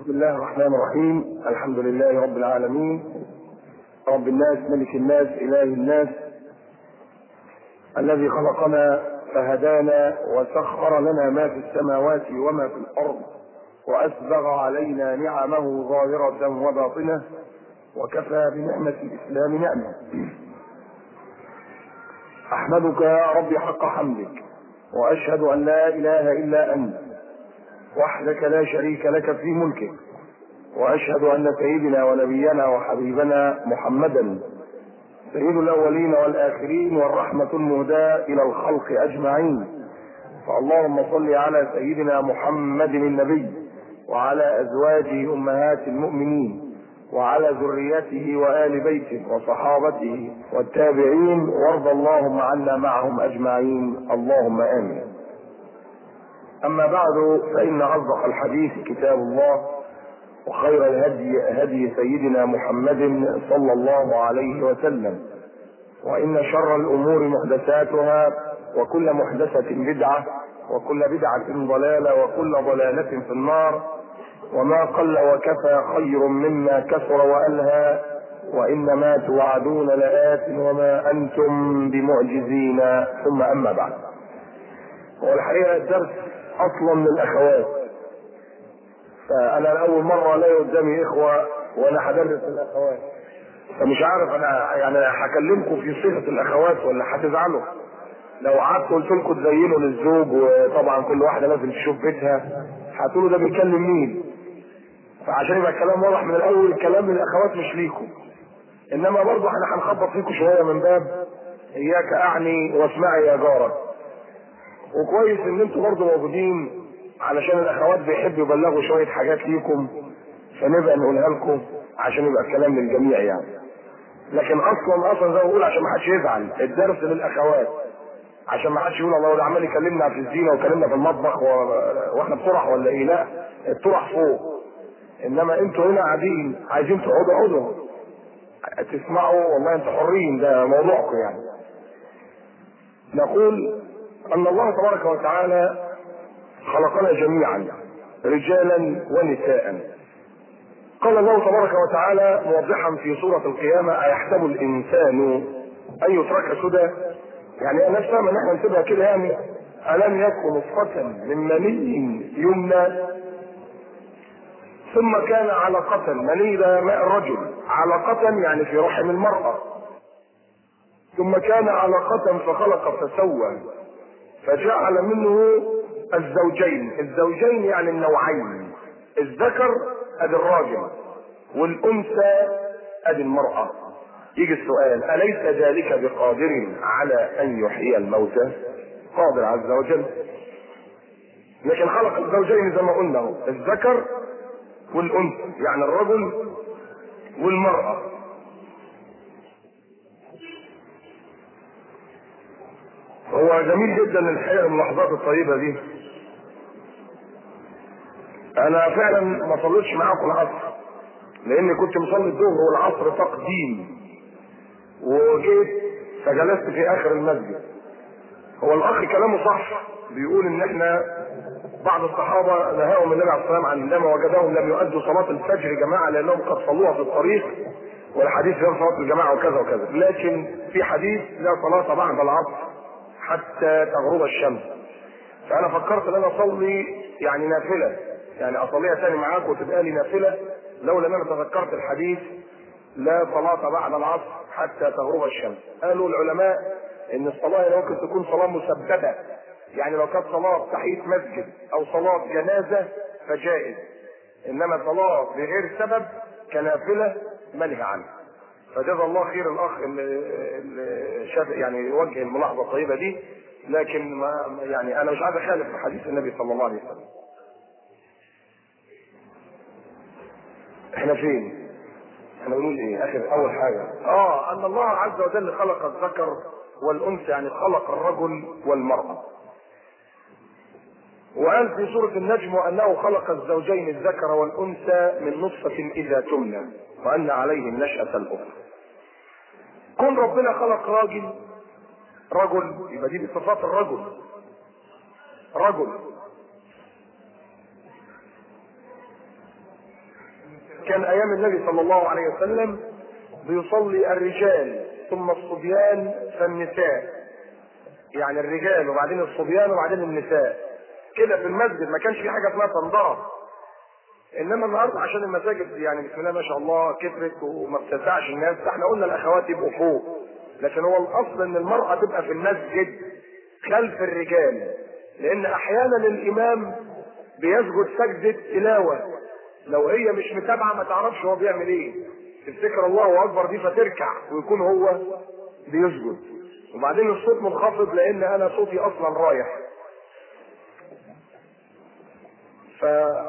بسم الله الرحمن الرحيم الحمد لله رب العالمين رب الناس ملك الناس اله الناس الذي خلقنا فهدانا وسخر لنا ما في السماوات وما في الارض واسبغ علينا نعمه ظاهره وباطنه وكفى بنعمه الاسلام نعمه احمدك يا رب حق حمدك واشهد ان لا اله الا انت وحدك لا شريك لك في ملكك واشهد ان سيدنا ونبينا وحبيبنا محمدا سيد الاولين والاخرين والرحمه المهداه الى الخلق اجمعين فاللهم صل على سيدنا محمد النبي وعلى ازواجه امهات المؤمنين وعلى ذريته وال بيته وصحابته والتابعين وارض اللهم عنا معهم اجمعين اللهم امين أما بعد فإن أصدق الحديث كتاب الله وخير الهدي هدي سيدنا محمد صلى الله عليه وسلم وإن شر الأمور محدثاتها وكل محدثة بدعة وكل بدعة ضلالة وكل ضلالة في النار وما قل وكفى خير مما كثر وألهى وإنما توعدون لآت وما أنتم بمعجزين ثم أما بعد والحقيقة الدرس اصلا من الاخوات فانا لاول مره الاقي قدامي اخوه وانا هدرس الاخوات فمش عارف انا يعني هكلمكم في صيغه الاخوات ولا هتزعلوا لو قعدت قلت لكم تزينوا للزوج وطبعا كل واحده لازم تشوف بيتها هتقولوا ده بيتكلم مين فعشان يبقى الكلام واضح من الاول الكلام من الاخوات مش ليكم انما برضه احنا هنخبط فيكم شويه من باب اياك اعني واسمعي يا جارك وكويس ان انتوا برضه موجودين علشان الاخوات بيحبوا يبلغوا شويه حاجات ليكم فنبقى نقولها لكم عشان يبقى الكلام للجميع يعني لكن اصلا اصلا زي ما بقول عشان ما حدش يزعل الدرس للاخوات عشان ما حدش يقول الله ده عمال يكلمنا في الزينه وكلمنا في المطبخ و... واحنا بطرح ولا ايه لا الطرح فوق انما انتوا هنا قاعدين عايزين تقعدوا اقعدوا تسمعوا والله انتوا حرين ده موضوعكم يعني نقول أن الله تبارك وتعالى خلقنا جميعا رجالا ونساء قال الله تبارك وتعالى موضحا في سورة القيامة أيحسب الإنسان أن يترك سدى يعني أنا فاهم إن إحنا نسيبها كده يعني ألم يكن نطفة من مني يمنى ثم كان علقة مني ده ماء الرجل علقة يعني في رحم المرأة ثم كان علقة فخلق فسوى فجعل منه الزوجين الزوجين يعني النوعين الذكر ادي الراجل والانثى ادي المرأة يجي السؤال أليس ذلك بقادر على أن يحيي الموتى؟ قادر عز وجل لكن خلق الزوجين زي ما قلنا الذكر والأنثى يعني الرجل والمرأة هو جميل جدا الحقيقه اللحظات الطيبه دي انا فعلا ما صليتش معاكم العصر لاني كنت مصلي الظهر والعصر تقديم وجيت فجلست في اخر المسجد هو الاخ كلامه صح بيقول ان احنا بعض الصحابة نهاهم النبي عليه الصلاة والسلام عن لما وجدهم لم يؤدوا صلاة الفجر جماعة لأنهم قد صلوها في الطريق والحديث غير صلاة الجماعة وكذا وكذا لكن في حديث لا صلاة بعد العصر حتى تغرب الشمس فانا فكرت ان انا اصلي يعني نافله يعني اصليها تاني معاك وتبقى لي نافله لولا ان انا تذكرت الحديث لا صلاة بعد العصر حتى تغرب الشمس قالوا العلماء ان الصلاة ممكن تكون صلاة مسببة يعني لو كانت صلاة تحية مسجد او صلاة جنازة فجائز انما صلاة بغير سبب كنافلة منهي عنها فجزا الله خير الاخ اللي شاف يعني وجه الملاحظه الطيبه دي لكن ما يعني انا مش عايز اخالف في حديث النبي صلى الله عليه وسلم. احنا فين؟ احنا بنقول ايه؟ اخر اول حاجه اه ان الله عز وجل خلق الذكر والانثى يعني خلق الرجل والمراه. وقال في سورة النجم وأنه خلق الزوجين الذكر والأنثى من نطفة إذا تمنى وأن عليه النشأة الأخرى. كون ربنا خلق راجل رجل يبقى دي بصفات الرجل رجل كان ايام النبي صلى الله عليه وسلم بيصلي الرجال ثم الصبيان فالنساء يعني الرجال وبعدين الصبيان وبعدين النساء كده في المسجد ما كانش في حاجه اسمها تنظره انما النهارده عشان المساجد يعني بسم الله ما شاء الله كترت وما بتسعش الناس فاحنا قلنا الاخوات يبقوا فوق لكن هو الاصل ان المراه تبقى في المسجد خلف الرجال لان احيانا الامام بيسجد سجده تلاوه لو هي مش متابعه ما تعرفش هو بيعمل ايه تفتكر الله اكبر دي فتركع ويكون هو بيسجد وبعدين الصوت منخفض لان انا صوتي اصلا رايح ف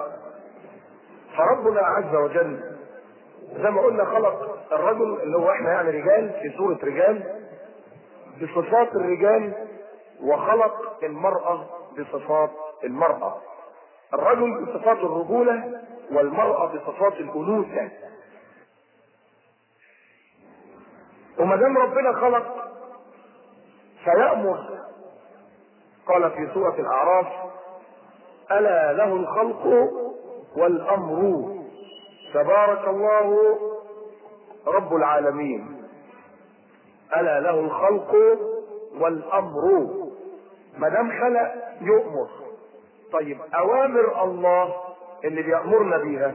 فربنا عز وجل زي ما قلنا خلق الرجل اللي هو احنا يعني رجال في صورة رجال بصفات الرجال وخلق المرأة بصفات المرأة الرجل بصفات الرجولة والمرأة بصفات الأنوثة وما دام ربنا خلق فيأمر قال في سورة الأعراف ألا له الخلق والأمر تبارك الله رب العالمين ألا له الخلق والأمر ما دام خلق يؤمر طيب أوامر الله اللي بيأمرنا بيها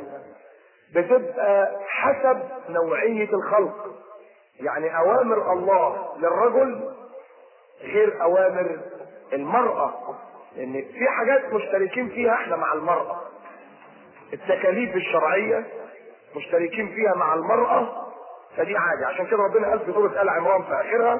بتبقى حسب نوعية الخلق يعني أوامر الله للرجل غير أوامر المرأة لأن في حاجات مشتركين فيها احنا مع المرأة التكاليف الشرعية مشتركين فيها مع المرأة فدي عادي عشان كده ربنا قال في سورة آل عمران في آخرها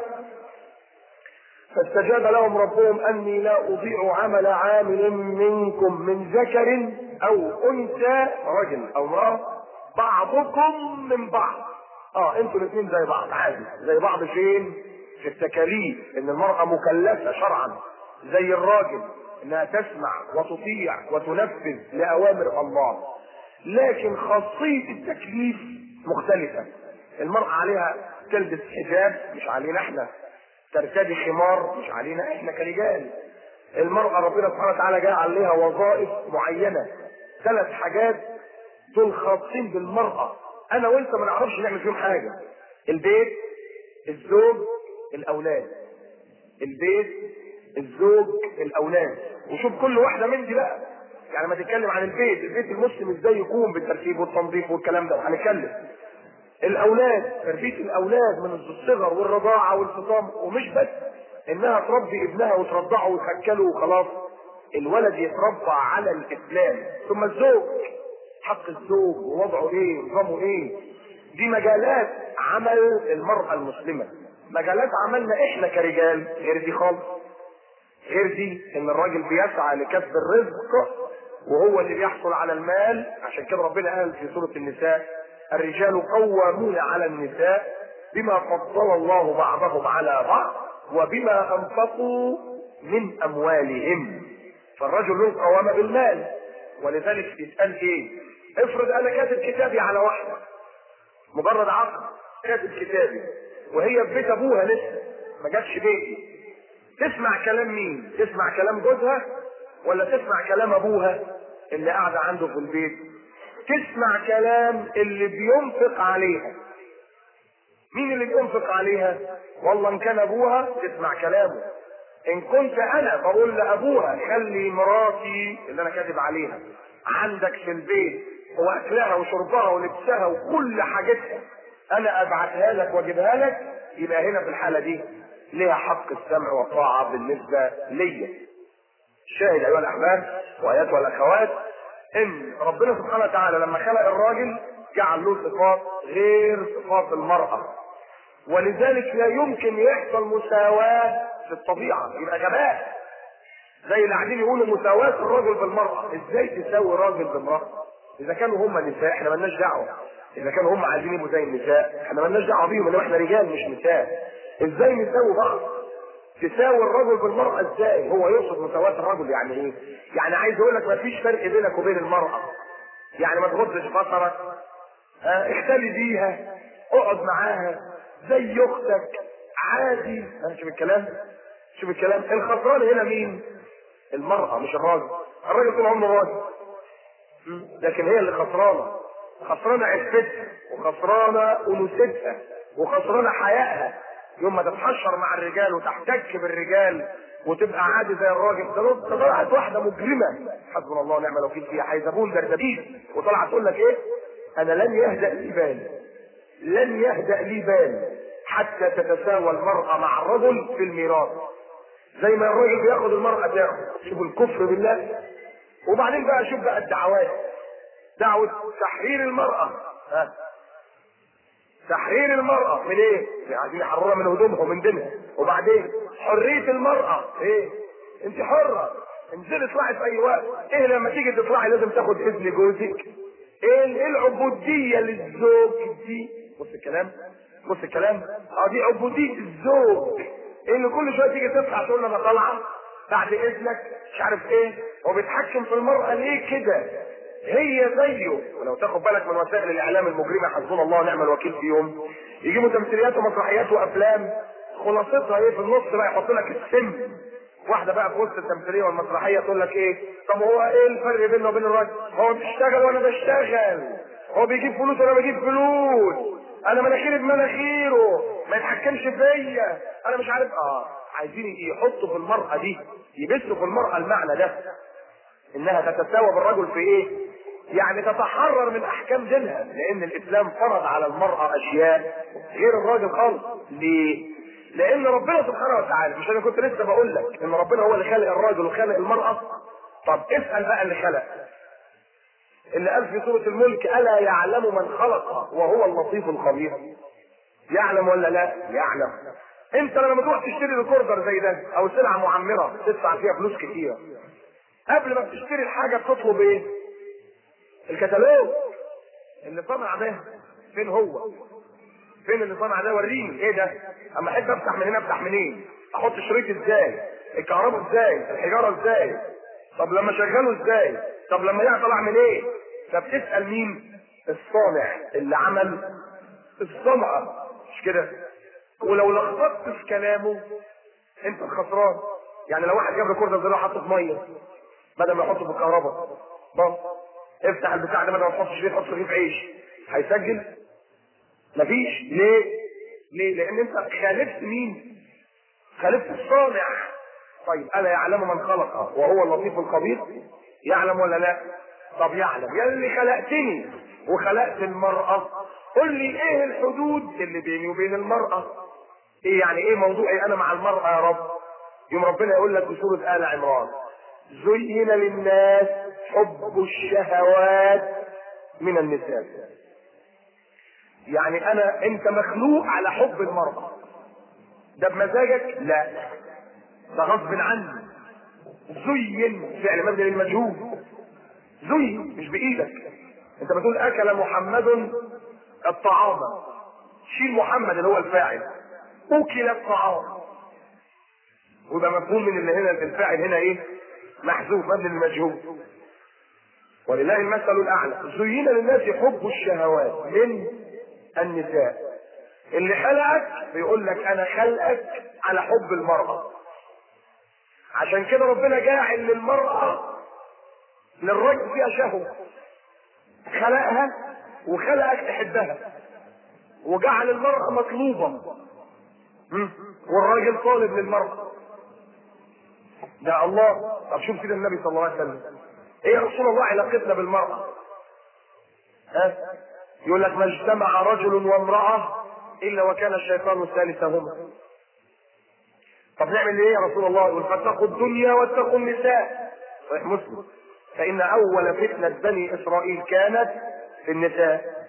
فاستجاب لهم ربهم أني لا أضيع عمل عامل منكم من ذكر أو أنثى رجل أو امرأة بعضكم من بعض اه انتوا الاثنين زي بعض عادي زي بعض فين في التكاليف ان المرأة مكلفة شرعا زي الراجل انها تسمع وتطيع وتنفذ لاوامر الله لكن خاصية التكليف مختلفة المرأة عليها تلبس حجاب مش علينا احنا ترتدي خمار مش علينا احنا كرجال المرأة ربنا سبحانه وتعالى جاء عليها وظائف معينة ثلاث حاجات دول خاصين بالمرأة انا وانت ما نعرفش نعمل فيهم حاجة البيت الزوج الاولاد البيت الزوج الاولاد وشوف كل واحده من دي بقى يعني ما تتكلم عن البيت البيت المسلم ازاي يقوم بالترتيب والتنظيف والكلام ده وهنتكلم الاولاد تربيه الاولاد من الصغر والرضاعه والفطام ومش بس انها تربي ابنها وترضعه وتاكله وخلاص الولد يتربى على الاسلام ثم الزوج حق الزوج ووضعه ايه ونظامه ايه دي مجالات عمل المرأة المسلمة مجالات عملنا احنا كرجال غير دي خالص غير دي ان الراجل بيسعى لكسب الرزق وهو اللي بيحصل على المال عشان كده ربنا قال في سورة النساء الرجال قوامون على النساء بما فضل الله بعضهم على بعض وبما انفقوا من اموالهم فالرجل له قوامة بالمال ولذلك يتقال ايه افرض انا كاتب كتابي على واحدة مجرد عقد كاتب كتابي وهي في بيت ابوها لسه ما جاتش بيتي تسمع كلام مين تسمع كلام جوزها ولا تسمع كلام ابوها اللي قاعده عنده في البيت تسمع كلام اللي بينفق عليها مين اللي بينفق عليها والله ان كان ابوها تسمع كلامه ان كنت انا بقول لابوها خلي مراتي اللي انا كاتب عليها عندك في البيت واكلها وشربها ولبسها وكل حاجتها انا ابعتها لك واجيبها لك يبقى هنا في الحاله دي لها حق السمع والطاعه بالنسبه ليا شاهد ايها الاحباب واياتها الاخوات ان ربنا سبحانه وتعالى لما خلق الراجل جعل له صفات غير صفات المراه ولذلك لا يمكن يحصل مساواه في الطبيعه يبقى غباء زي اللي قاعدين يقولوا مساواه الرجل بالمراه ازاي تساوي راجل بامراه اذا كانوا هم نساء احنا مالناش دعوه اذا كانوا هم عايزين يبقوا زي النساء احنا مالناش دعوه بيهم انما احنا رجال مش نساء ازاي نساوي بعض تساوي الرجل بالمرأة ازاي هو يقصد مساواة الرجل يعني ايه يعني عايز يقول لك مفيش فرق بينك وبين المرأة يعني ما تغضش بصرك اه اختلي بيها اقعد معاها زي اختك عادي اه شوف الكلام شوف الكلام الخسران هنا مين المرأة مش الراجل الراجل طول عمره راجل لكن هي اللي خسرانة خسرانه عفتها وخسرانه انوثتها وخسرانه حيائها يوم ما تتحشر مع الرجال وتحتك بالرجال وتبقى عادي زي الراجل ده ده طلعت واحده مجرمه حسبنا الله ونعم الوكيل فيها حيزبون دردبيل وطلعت تقول لك ايه؟ انا لن يهدأ لي بال لن يهدأ لي بال حتى تتساوى المرأة مع الرجل في الميراث زي ما الراجل بياخد المرأة تاخد شوف الكفر بالله وبعدين بقى شوف بقى الدعوات دعوة تحرير المرأة ها تحرير المرأة من ايه؟ عايزين يحررها من هدومها ومن دينها وبعدين حرية المرأة ايه؟ انت حرة انزلي اطلعي في اي وقت ايه لما تيجي تطلعي لازم تاخد اذن جوزك ايه ايه العبودية للزوج دي بص الكلام بص الكلام اه دي عبودية الزوج اللي كل شوية تيجي تطلع تقول له انا طالعة بعد اذنك مش عارف ايه هو بيتحكم في المرأة ليه كده هي زيه ولو تاخد بالك من وسائل الاعلام المجرمه حسبنا الله ونعم الوكيل فيهم يجيبوا تمثيليات ومسرحيات وافلام خلاصتها ايه في النص بقى يحط لك السم واحده بقى في وسط التمثيليه والمسرحيه تقول لك ايه طب هو ايه الفرق بينه وبين الراجل هو بيشتغل وانا بشتغل هو بيجيب فلوس وانا بجيب فلوس انا مناخيري بمناخيره ما يتحكمش فيا انا مش عارف اه عايزين يحطوا في المرأة دي يبثوا في المرأة المعنى ده انها تتساوى بالرجل في ايه يعني تتحرر من احكام دينها لان الاسلام فرض على المرأة اشياء غير الراجل خالص ليه لان ربنا سبحانه وتعالى مش انا كنت لسه بقول لك ان ربنا هو اللي خلق الراجل وخلق المرأة طب اسأل بقى اللي خلق اللي قال في سورة الملك ألا يعلم من خلق وهو اللطيف الخبير يعلم ولا لا يعلم انت لما تروح تشتري ريكوردر زي ده او سلعة معمرة تدفع فيها فلوس كتير قبل ما بتشتري الحاجة بتطلب ايه الكتالوج اللي صنع ده فين هو فين اللي صنع ده وريني ايه ده اما احب افتح من هنا افتح منين احط شريط ازاي الكهرباء ازاي الحجاره ازاي طب لما شغله ازاي طب لما يعطل اعمل ايه فبتسال مين الصانع اللي عمل الصنعه مش كده ولو لخبطت في كلامه انت الخسران يعني لو واحد جاب ريكوردر زي ده حطه في ميه بدل ما يحطه في الكهرباء بص افتح البتاع ده بدل ما تحط شريط حط رغيف عيش هيسجل مفيش ليه ليه لان انت خالفت مين خالفت الصانع طيب الا يعلم من خلق وهو اللطيف الخبير يعلم ولا لا طب يعلم يا اللي خلقتني وخلقت المرأة قل لي ايه الحدود اللي بيني وبين المرأة ايه يعني ايه موضوعي انا مع المرأة يا رب يوم ربنا يقول لك في سورة آل عمران زين للناس حب الشهوات من النساء يعني انا انت مخلوق على حب المرأة ده بمزاجك لا ده غصب عني زين فعل مبني للمجهول زين مش بايدك انت بتقول اكل محمد الطعام شيل محمد اللي هو الفاعل اكل الطعام وده مفهوم من اللي هنا الفاعل هنا ايه محذوف مبني للمجهول ولله المثل الاعلى زين للناس حب الشهوات من النساء اللي خلقك بيقول لك انا خلقك على حب المرأة عشان كده ربنا جاعل للمرأة للرجل فيها شهوة خلقها وخلقك تحبها وجعل المرأة مطلوبة والراجل طالب للمرأة ده الله طب شوف كده النبي صلى الله عليه وسلم ايه يا رسول الله علاقتنا بالمرأة ها يقول لك ما اجتمع رجل وامرأة الا وكان الشيطان ثالثهما طب نعمل ايه يا رسول الله يقول فاتقوا الدنيا واتقوا النساء صحيح مسلم فان اول فتنة بني اسرائيل كانت في النساء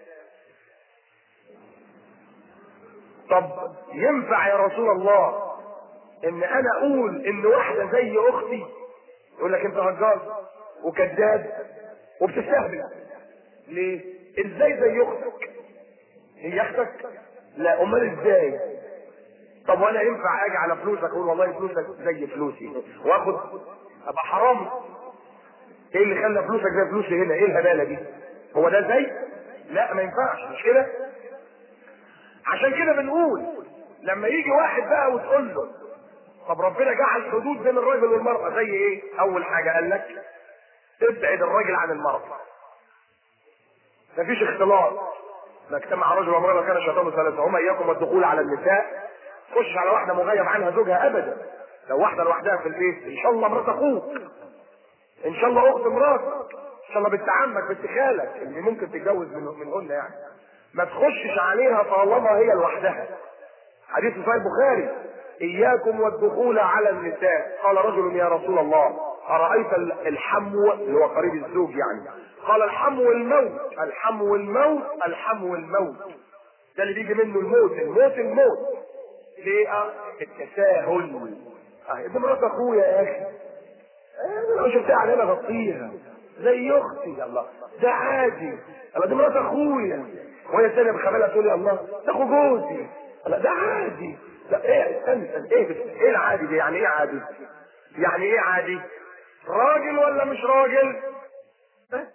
طب ينفع يا رسول الله ان انا اقول ان واحدة زي اختي يقول لك انت هجار وكذاب وبتستهبل ليه ازاي زي اختك هي اختك لا امال ازاي طب وانا ينفع اجي على فلوسك اقول والله فلوسك زي فلوسي واخد ابقى حرام ايه اللي خلى فلوسك زي فلوسي هنا ايه الهباله دي هو ده زي لا ما ينفعش مش كده عشان كده بنقول لما يجي واحد بقى وتقول له طب ربنا جعل حدود بين الراجل والمرأة زي ايه اول حاجة قال لك ابعد الراجل عن المرأة مفيش اختلاط ما اجتمع رجل وامرأة كان الشيطان ثلاثة هما اياكم والدخول على النساء خش على واحدة مغيب عنها زوجها ابدا لو واحدة لوحدها في البيت ان شاء الله مرات اخوك ان شاء الله اخت مراتك ان شاء الله بنت عمك بنت خالك اللي ممكن تتجوز من منهن يعني ما تخشش عليها طالما هي لوحدها حديث صحيح البخاري اياكم والدخول على النساء قال رجل يا رسول الله ارايت الحمو اللي هو قريب الزوج يعني قال الحمو الموت الحمو الموت الحمو الموت ده اللي بيجي منه الموت الموت الموت ليه التساهل اه دي مرات اخويا يا اخي اه لو شفتها علينا غطيها زي اختي الله ده عادي الله دي مرات اخويا وهي الثانيه بخبالها تقول يا الله ده اخو جوزي الله ده عادي لا ايه استنى استنى ايه بس ايه العادي ده يعني ايه عادي يعني ايه عادي راجل ولا مش راجل اه؟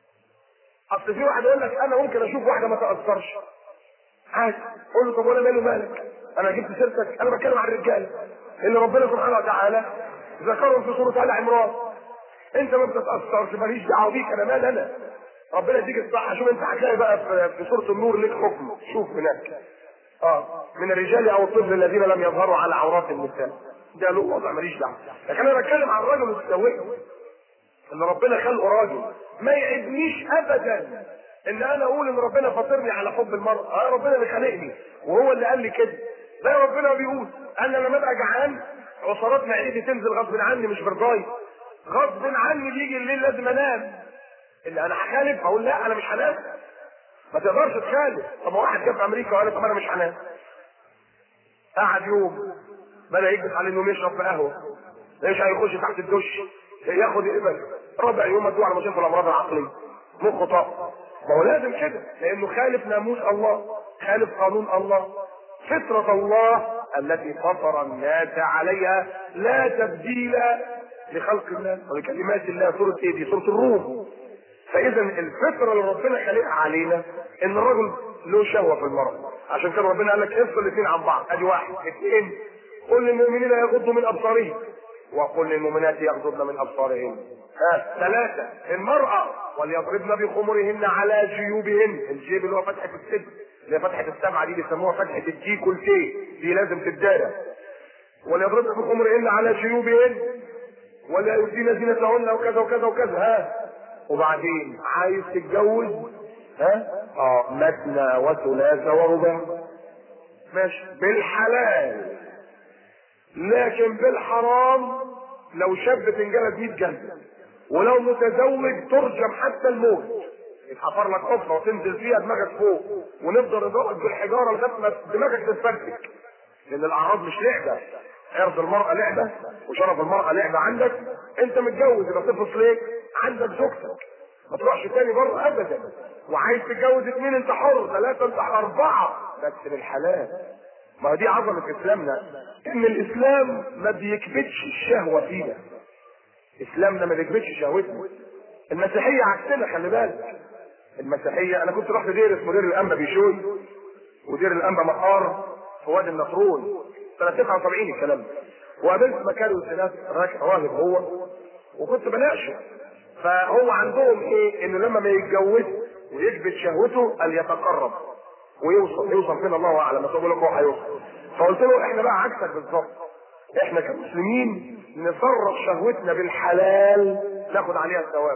اصل في واحد يقول لك انا ممكن اشوف واحده ما تاثرش عادي قول له طب وانا مالي ومالك انا جبت سيرتك انا بتكلم عن الرجاله اللي ربنا سبحانه وتعالى ذكرهم في سوره ال عمران انت ما بتتاثرش ماليش دعوه بيك انا مال انا ربنا يديك الصحه شوف انت هتلاقي بقى في, في سوره النور ليك حكم شوف هناك اه من الرجال او الطفل الذين لم يظهروا على عورات النساء ده له وضع ماليش دعوه لكن انا بتكلم عن الرجل السوي ان ربنا خلقه راجل ما يعيبنيش ابدا ان انا اقول ان ربنا فاطرني على حب المرأة اه ربنا اللي خلقني وهو اللي قال لي كده لا ربنا بيقول انا لما ابقى جعان عصارات معدتي تنزل غصب عني مش برضاي غصب عني بيجي الليل لازم انام اللي انا هخالف هقول لا انا مش هنام ما تقدرش تخالف طب واحد جه في امريكا وقال طب انا مش هنام قعد يوم بدا يجلس على انه يشرب في قهوه ايش هيخش تحت الدش ياخد ابل ربع يوم ادوه على مشاكل الامراض العقليه مخه طاق ما هو لازم كده لانه خالف ناموس الله خالف قانون الله فطرة الله التي فطر الناس عليها لا تبديل لخلق الله ولكلمات الله سورة ايه دي سورة الروم فاذا الفطرة اللي ربنا خلقها علينا ان الرجل له شهوة في المرأة عشان كده ربنا قال لك افصل الاثنين عن بعض ادي واحد اثنين قل للمؤمنين يغضوا من ابصارهم وقل للمؤمنات يغضضن من ابصارهن ها ثلاثة المرأة وليضربن بخمرهن على جيوبهن الجيب اللي هو فتحة الصدر اللي هي فتحة السبعة دي بيسموها فتحة الجي كلتي دي لازم تتدارى وليضربن بخمرهن على جيوبهن ولا يبدين زينتهن وكذا وكذا وكذا ها وبعدين عايز تتجوز ها اه مثنى وثلاث ورباع ماشي بالحلال لكن بالحرام لو شاب تنجلد 100 جلده ولو متزوج ترجم حتى الموت يتحفر لك حفره وتنزل فيها دماغك فوق ونفضل نضربك بالحجاره لغايه ما دماغك تتفرتك لان الاعراض مش لعبه عرض المرأة لعبة وشرف المرأة لعبة عندك انت متجوز يبقى تفصل ليك عندك زوجتك ما تروحش تاني بره ابدا وعايز تتجوز اثنين انت حر ثلاثة انت اربعة بس بالحلال ما دي عظمة اسلامنا ان الاسلام ما بيكبتش الشهوة فينا اسلامنا ما بيكبتش شهوتنا المسيحية عكسنا خلي بالك المسيحية انا كنت رحت دير اسمه دير الانبا بيشوي ودير الانبا مقار في وادي النطرون سنة 79 الكلام ده وقابلت مكانه سناس راهب هو وكنت بناقشه فهو عندهم ايه انه لما ما يتجوز ويكبت شهوته قال يتقرب ويوصل يوصل فين الله اعلم بس اقول لك هو هيوصل فقلت له احنا بقى عكسك بالظبط احنا كمسلمين نصرف شهوتنا بالحلال ناخد عليها الثواب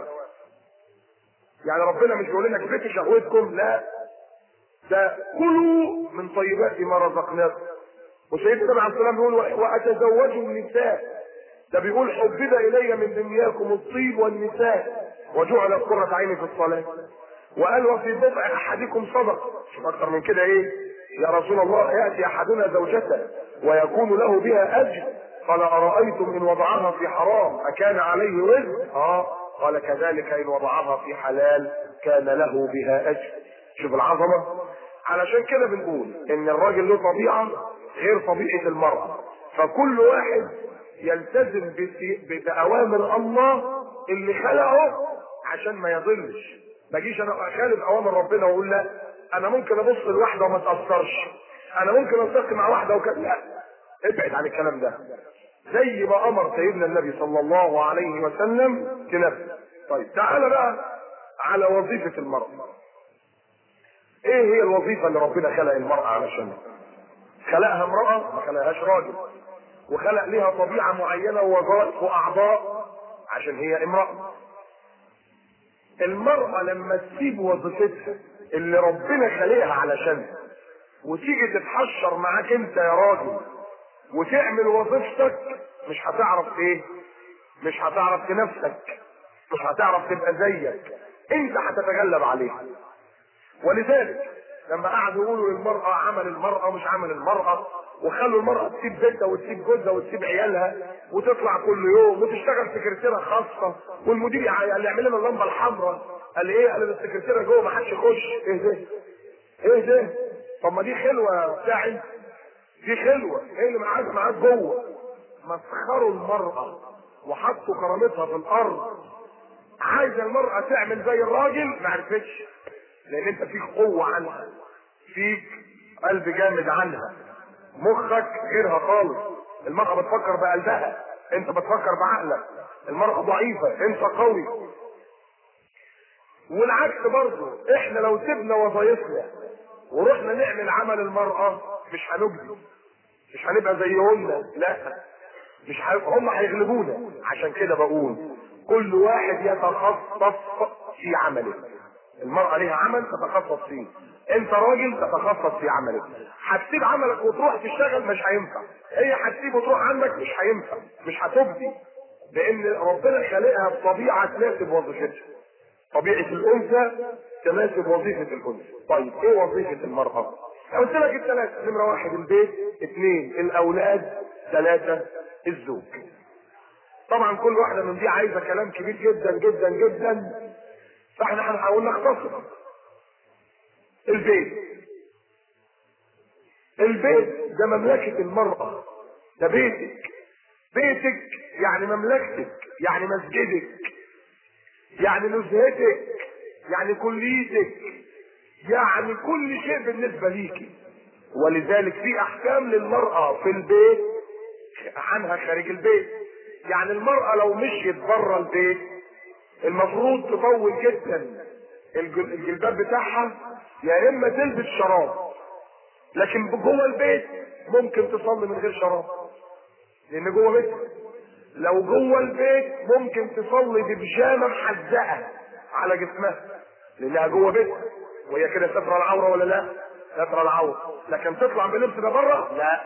يعني ربنا مش بيقول لنا كبتوا شهوتكم لا ده كلوا من طيبات ما رزقناكم وسيدنا النبي عليه الصلاه والسلام بيقول واتزوج النساء ده بيقول حبب الي من دنياكم الطيب والنساء وجعل قرة عيني في الصلاة وقال وفي بضع احدكم صدقة شوف اكتر من كده ايه يا رسول الله ياتي احدنا زوجته ويكون له بها اجر قال ارايتم ان وضعها في حرام اكان عليه وزر اه قال كذلك ان وضعها في حلال كان له بها اجر شوف العظمه علشان كده بنقول ان الراجل له طبيعه غير طبيعه المراه فكل واحد يلتزم باوامر الله اللي خلقه عشان ما يضلش ما اجيش انا اخالف اوامر ربنا واقول لا انا ممكن ابص لواحده وما اتاثرش انا ممكن التقي مع واحده وكذا لا ابعد عن الكلام ده زي ما امر سيدنا النبي صلى الله عليه وسلم تنفذ طيب تعالى بقى على وظيفه المراه ايه هي الوظيفه اللي ربنا خلق المراه علشانها خلقها امراه ما خلقهاش راجل وخلق لها طبيعه معينه ووظائف واعضاء عشان هي امراه المراه لما تسيب وظيفتها اللي ربنا خلقها علشانها وتيجي تتحشر معاك انت يا راجل وتعمل وظيفتك مش هتعرف ايه مش هتعرف تنافسك مش هتعرف تبقى زيك انت هتتغلب عليها ولذلك لما قعدوا يقولوا للمرأة عمل المرأة مش عمل المرأة وخلوا المرأة تسيب بيتها وتسيب جوزها وتسيب عيالها وتطلع كل يوم وتشتغل سكرتيرة خاصة والمدير يع- قال يعمل لنا اللمبة الحمراء قال ايه قال السكرتيرة جوه ما حدش يخش ايه ده ايه ده طب ما دي خلوة بتاعي دي خلوة ايه اللي معاك معاك جوه مسخروا المرأة وحطوا كرامتها في الارض عايزه المرأة تعمل زي الراجل ما عرفتش لان انت فيك قوة عنها فيك قلب جامد عنها مخك غيرها خالص المرأة بتفكر بقلبها انت بتفكر بعقلك المرأة ضعيفة انت قوي والعكس برضه احنا لو سيبنا وظايفنا ورحنا نعمل عمل المرأة مش هنجدي مش هنبقى زيهن لا مش ه... هم هيغلبونا عشان كده بقول كل واحد يتخصص في عمله المرأة ليها عمل تتخصص فيه انت راجل تتخصص في عملك هتسيب عملك وتروح تشتغل مش هينفع هي هتسيب وتروح عندك مش هينفع مش هتبدي لان ربنا خالقها بطبيعة تناسب وظيفتها طبيعة الانثى تناسب وظيفة الانثى طيب ايه وظيفة المرأة قلت لك الثلاثة نمرة واحد البيت اثنين الاولاد ثلاثة الزوج طبعا كل واحدة من دي عايزة كلام كبير جدا جدا جدا فاحنا هنحاول نختصر البيت البيت ده مملكة المرأة ده بيتك بيتك يعني مملكتك يعني مسجدك يعني نزهتك يعني كليتك يعني كل شيء بالنسبة ليكي ولذلك في احكام للمرأة في البيت عنها خارج البيت يعني المرأة لو مشيت بره البيت المفروض تطول جدا الجل- الجلباب بتاعها يا اما تلبس شراب لكن جوه البيت ممكن تصلي من غير شراب لان جوه بيت لو جوه البيت ممكن تصلي ببيجامه محزقه على جسمها لانها جوه بيت وهي كده ستر العوره ولا لا؟ ستر العوره لكن تطلع بلبس ده بره؟ لا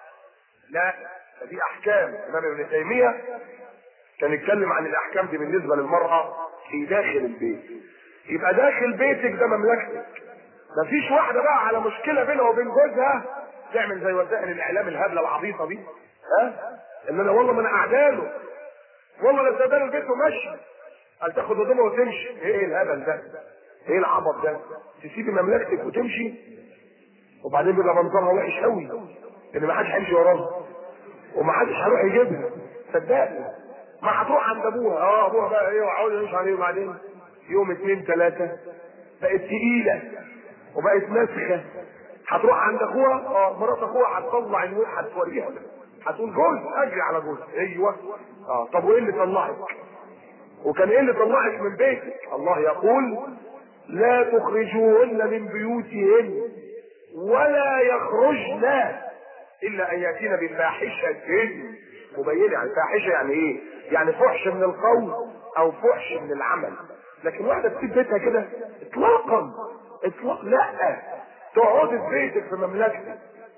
لا دي احكام الامام ابن تيميه كان يتكلم عن الاحكام دي بالنسبه للمراه في داخل البيت يبقى داخل بيتك ده مملكتك مفيش واحده بقى على مشكله بينها وبين جوزها تعمل زي وسائل الاعلام الهبله العبيطه دي ها ان انا والله ما انا قعداله والله انا سايباله البيت وماشي قال تاخد هدومها وتمشي ايه الهبل ده ايه العبط ده تسيبي مملكتك وتمشي وبعدين بيبقى منظرها وحش قوي ان ما حدش هيمشي وراها وما حدش هيروح يجيبها صدقني ما هتروح عند ابوها اه ابوها بقى ايه وعاوز يمشي عليه وبعدين يوم اتنين تلاته بقت تقيله وبقت نسخه هتروح عند اخوها اه مرات اخوها هتطلع الوجه هتوريها هتقول جوز اجري على جوز ايوه اه طب وايه اللي طلعك وكان ايه اللي طلعك من بيتك الله يقول لا تخرجوهن من بيوتهن ولا يخرجن الا ان ياتين بفاحشه مبينه يعني فاحشه يعني ايه يعني فحش من القول او فحش من العمل لكن واحده تسيب بيتها كده اطلاقا اطلاق لا تقعدي في بيتك في مملكتك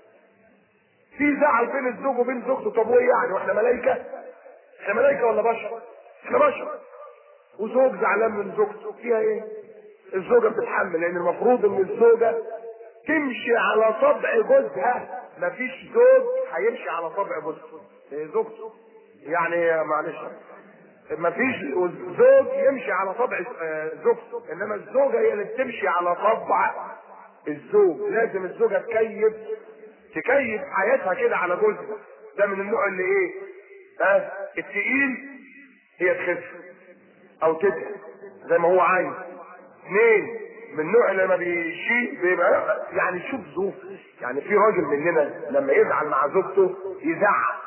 في زعل بين الزوج وبين زوجته طب وايه يعني واحنا ملايكه احنا ملايكه ولا بشر احنا بشر وزوج زعلان من زوجته فيها ايه الزوجه بتتحمل لان المفروض ان الزوجه تمشي على طبع جوزها مفيش زوج هيمشي على طبع جوزها إيه زوجته يعني معلش مفيش زوج يمشي على طبع آه، زوجته انما الزوجه هي اللي بتمشي على طبع الزوج لازم الزوجه تكيف تكيف حياتها كده على جوزها ده من النوع اللي ايه ها التقيل هي تخف او تدهن زي ما هو عايز اثنين من النوع اللي ما بيشيل بيبقى يعني شوف ظروف يعني في راجل مننا لما يزعل مع زوجته يزعق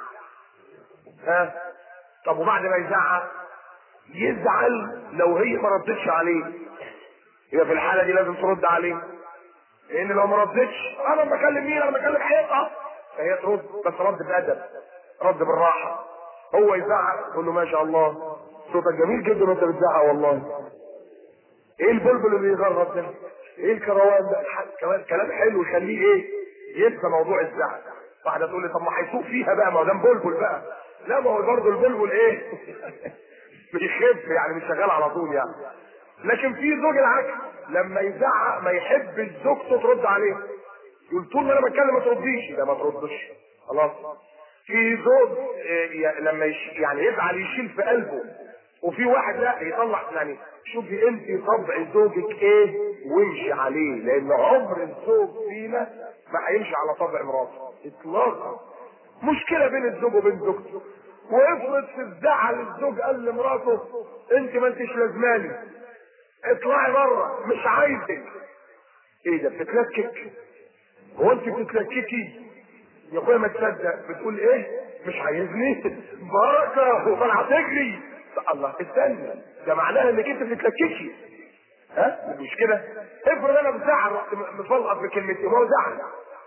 ها طب وبعد ما يزعق يزعل لو هي ما ردتش عليه يبقى في الحاله دي لازم ترد عليه لان لو ما ردتش انا بكلم مين انا بكلم حيطه فهي ترد بس رد بادب رد بالراحه هو يزعق يقول له ما شاء الله صوتك جميل جدا وانت بتزعق والله ايه البلبل اللي بيغرب ده ايه الكروان ده كمان كلام حلو يخليه ايه ينسى موضوع الزعل واحده تقول لي طب ما هيسوق فيها بقى ما هو ده بلبل بقى لا ما هو برضه البلبل ايه بيخف يعني مش شغال على طول يعني لكن في زوج العكس لما يزعق ما يحب زوجته ترد عليه يقول طول ما انا بتكلم ما ترديش لا ما تردش خلاص في زوج إيه لما يش يعني يزعل يشيل في قلبه وفي واحد لا يطلع يعني شوفي انت طبع زوجك ايه وامشي عليه لان عمر الزوج فينا ما هيمشي على طبع مراته اطلاقا مشكله بين الزوج وبين زوجته وافرض في الزعل الزوج قال لمراته انت ما انتش لازماني اطلعي بره مش عايزك ايه ده بتتلكك هو انت بتتلككي يا اخويا ما تصدق بتقول ايه مش عايزني بركه وطالعه تجري الله استنى ده معناها انك انت بتتلككي ها مش كده افرض انا بزعل رحت مفلقط بكلمتي ما هو زعل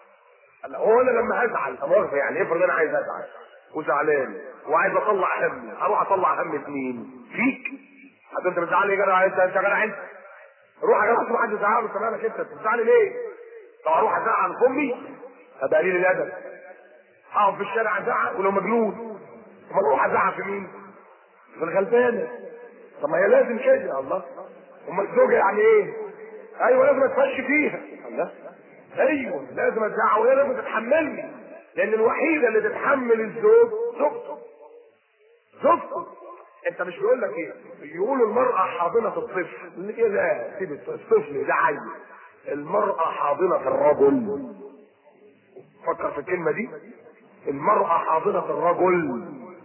هو انا لما هزعل مؤاخذه يعني افرض انا عايز ازعل وزعلان وعايز اطلع همي هروح اطلع هم في مين؟ فيك حتى انت بتزعل يا جدع انت انت جدع انت روح يا جدع شوف حد زعل انت مالك انت بتزعل ليه؟ طب اروح ازعل في امي ابقى قليل الادب اقف في الشارع ازعق ولو مجنون طب اروح ازعق في مين؟ في الغلبانه طب ما هي لازم كده الله امال الزوجه يعني ايه؟ ايوه لازم اتفش فيها الله ايوه لازم ازعق وهي لازم تتحملني لان الوحيده اللي تتحمل الزوج زوجته زوجته انت مش بيقول لك ايه يقولوا المرأة حاضنة الطفل ايه لا سيب الطفل ده عيل المرأة حاضنة الرجل فكر في الكلمة دي المرأة حاضنة الرجل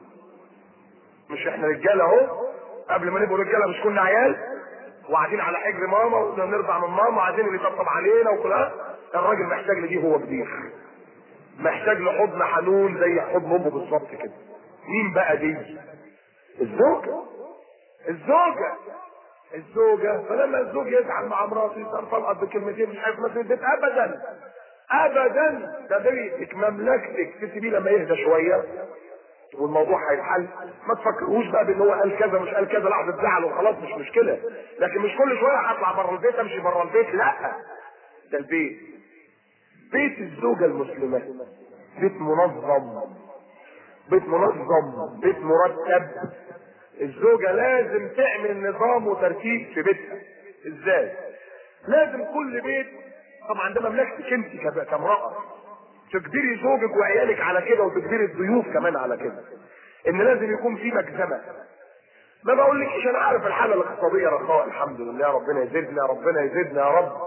مش احنا رجالة اهو قبل ما نبقوا رجالة مش كنا عيال وقاعدين على حجر ماما ونرضع من ماما وعايزين اللي يطبطب علينا وكلها الراجل محتاج لدي هو كبير محتاج لحضن حنون زي حضن امه بالظبط كده مين بقى دي الزوجة الزوجة الزوجة فلما الزوج يزعل مع مراته يصير طلقت بكلمتين مش عارف مثل البيت ابدا ابدا ده بيتك مملكتك تسيبيه لما يهدى شوية والموضوع هيتحل ما تفكروش بقى بان هو قال كذا مش قال كذا لحظه زعل وخلاص مش مشكله لكن مش كل شويه هطلع بره البيت امشي بره البيت لا ده البيت بيت الزوجه المسلمه بيت منظم بيت منظم بيت مرتب الزوجة لازم تعمل نظام وترتيب في بيتها ازاي لازم كل بيت طبعا ده مملكتك انت كامرأة تجبري زوجك وعيالك على كده وتجبري الضيوف كمان على كده ان لازم يكون في مجزمة ما بقولكش انا عارف الحالة الاقتصادية رخاء الحمد لله ربنا يزيدنا ربنا يزيدنا يا رب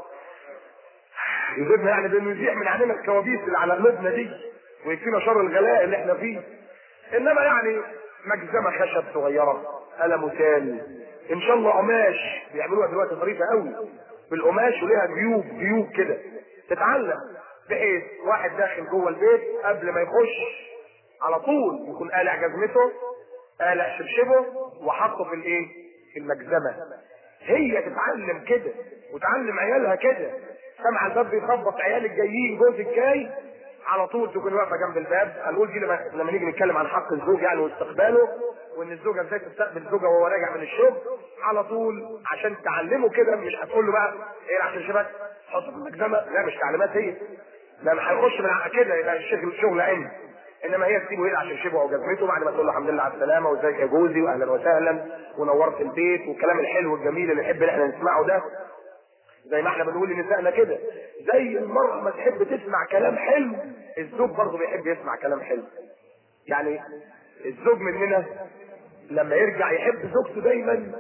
يزيدنا يعني بانه يزيح من علينا الكوابيس اللي على قلوبنا دي ويكفينا شر الغلاء اللي احنا فيه انما يعني مجزمة خشب صغيرة قلم تاني ان شاء الله قماش بيعملوها دلوقتي ظريفة قوي بالقماش وليها جيوب جيوب كده تتعلم بحيث واحد داخل جوه البيت قبل ما يخش على طول يكون قالع جزمته قالع شبشبه وحطه في الايه في المجزمة هي تتعلم كده وتعلم عيالها كده سمع الباب بيخبط عيالك جايين جوزك جاي على طول تكون واقفه جنب الباب هنقول دي لما, لما نيجي نتكلم عن حق الزوج يعني واستقباله وان الزوجه ازاي تستقبل زوجها وهو راجع من الشغل على طول عشان تعلمه كده مش هتقول له بقى ايه عشان شبك حطه في المجزمه لا مش تعليمات هي لما هيخش من كده يبقى الشغل شغل عين انما هي تسيبه يقلع شبشبه او جزمته بعد ما تقول له الحمد لله على السلامه وازيك يا جوزي واهلا وسهلا ونورت البيت والكلام الحلو الجميل اللي نحب ان احنا نسمعه ده زي ما احنا بنقول لنسائنا كده زي المرأة ما تحب تسمع كلام حلو الزوج برضه بيحب يسمع كلام حلو يعني الزوج مننا لما يرجع يحب زوجته دايما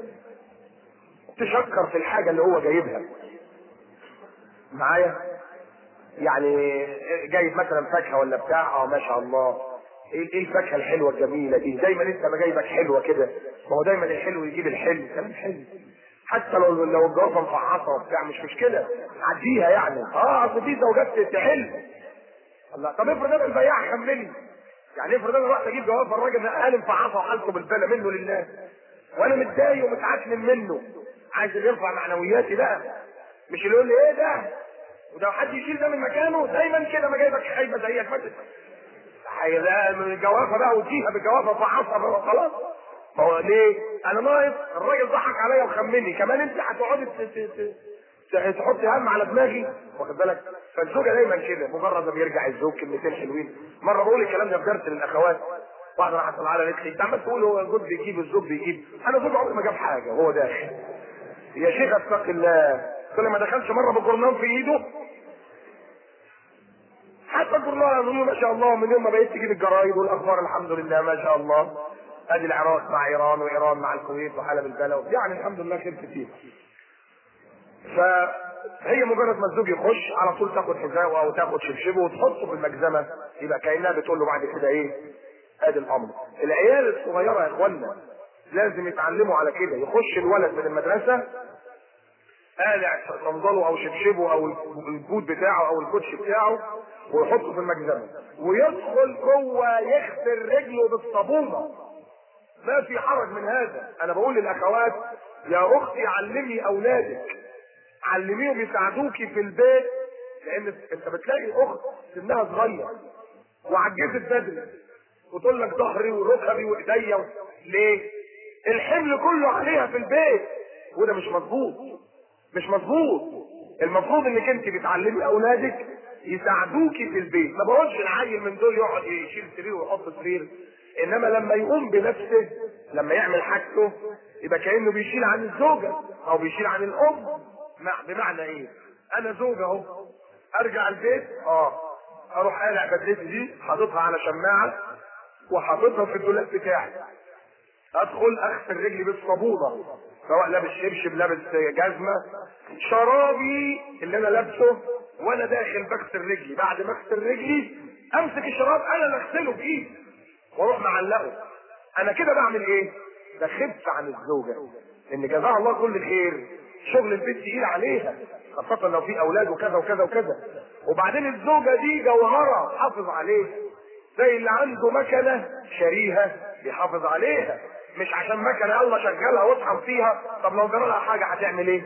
تشكر في الحاجة اللي هو جايبها معايا يعني جايب مثلا فاكهة ولا بتاع اه ما شاء الله ايه ايه الفاكهة الحلوة الجميلة دي دايما انت ما جايبك حلوة كده ما هو دايما الحلو يجيب الحلو كلام حلو حتى لو لو الجوافه مفعصه وبتاع مش مشكله عديها يعني اه اصل في زوجات تحل الله طب افرض انا البياع خمني يعني افرض انا رحت اجيب جوافه الراجل قال مفعصه وحالته بالبلا منه لله وانا متضايق ومتعكنن منه عايز يرفع معنوياتي بقى مش اللي يقول لي ايه ده وده حد يشيل ده من مكانه دايما كده ما جايبك خايبه زيك ما هيلاقي من الجوافه بقى وتيها بالجوافه فعصب وخلاص ما هو ليه؟ انا ناقص الراجل ضحك عليا وخمني كمان انت هتقعدي ت- ت- ت- تحطي هم على دماغي واخد بالك فالزوجه دايما كده مجرد ما بيرجع الزوج كلمتين حلوين مره بقول الكلام ده في درس للاخوات واحده راحت طالعه لي قالت لي انت عمال تقول هو الزوج بيجيب الزوج بيجيب انا زوج عمري ما جاب حاجه وهو داخل يا شيخ اتق الله كل ما دخلش مره بالجرنان في ايده حتى الجرنان اظن ما شاء الله من يوم ما بقيت تجيب الجرايد والاخبار الحمد لله ما شاء الله ادي العراق مع ايران وايران مع الكويت وحلب البلد يعني الحمد لله خير كتير فهي مجرد ما الزوج يخش على طول تاخد حذاءه او تاخد شبشبه وتحطه في المجزمه يبقى كانها بتقول له بعد كده ايه ادي الامر العيال الصغيره يا اخوانا لازم يتعلموا على كده يخش الولد من المدرسه قالع صندله او شبشبه او البوت بتاعه او الكوتش بتاعه ويحطه في المجزمه ويدخل جوه يغسل رجله بالصابونه ما في حرج من هذا انا بقول للاخوات يا اختي علمي اولادك علميهم يساعدوكي في البيت لان انت بتلاقي اخت سنها صغير وعجزت بدري وتقول لك ظهري وركبي وايديا ليه؟ الحمل كله عليها في البيت وده مش مظبوط مش مظبوط المفروض انك انت بتعلمي اولادك يساعدوكي في البيت ما بقولش العيل من دول يقعد يشيل سرير ويحط سرير انما لما يقوم بنفسه لما يعمل حاجته يبقى كانه بيشيل عن الزوجه او بيشيل عن الام مع- بمعنى ايه انا زوجة اهو ارجع البيت اه اروح قالع بدلتي دي حاططها على شماعه وحاططها في الدولاب بتاعي ادخل اغسل رجلي بالصابونه سواء لابس شبشب لابس جزمه شرابي اللي انا لابسه وانا داخل بغسل رجلي بعد ما اغسل رجلي امسك الشراب انا اللي اغسله بايدي واروح معلقه انا كده بعمل ايه بخف عن الزوجه ان جزاها الله كل خير شغل البيت تقيل عليها خاصة لو في أولاد وكذا وكذا وكذا وبعدين الزوجة دي جوهرة حافظ عليها زي اللي عنده مكنة شاريها بيحافظ عليها مش عشان مكنة يلا شغلها واطحن فيها طب لو جرى لها حاجة هتعمل ايه؟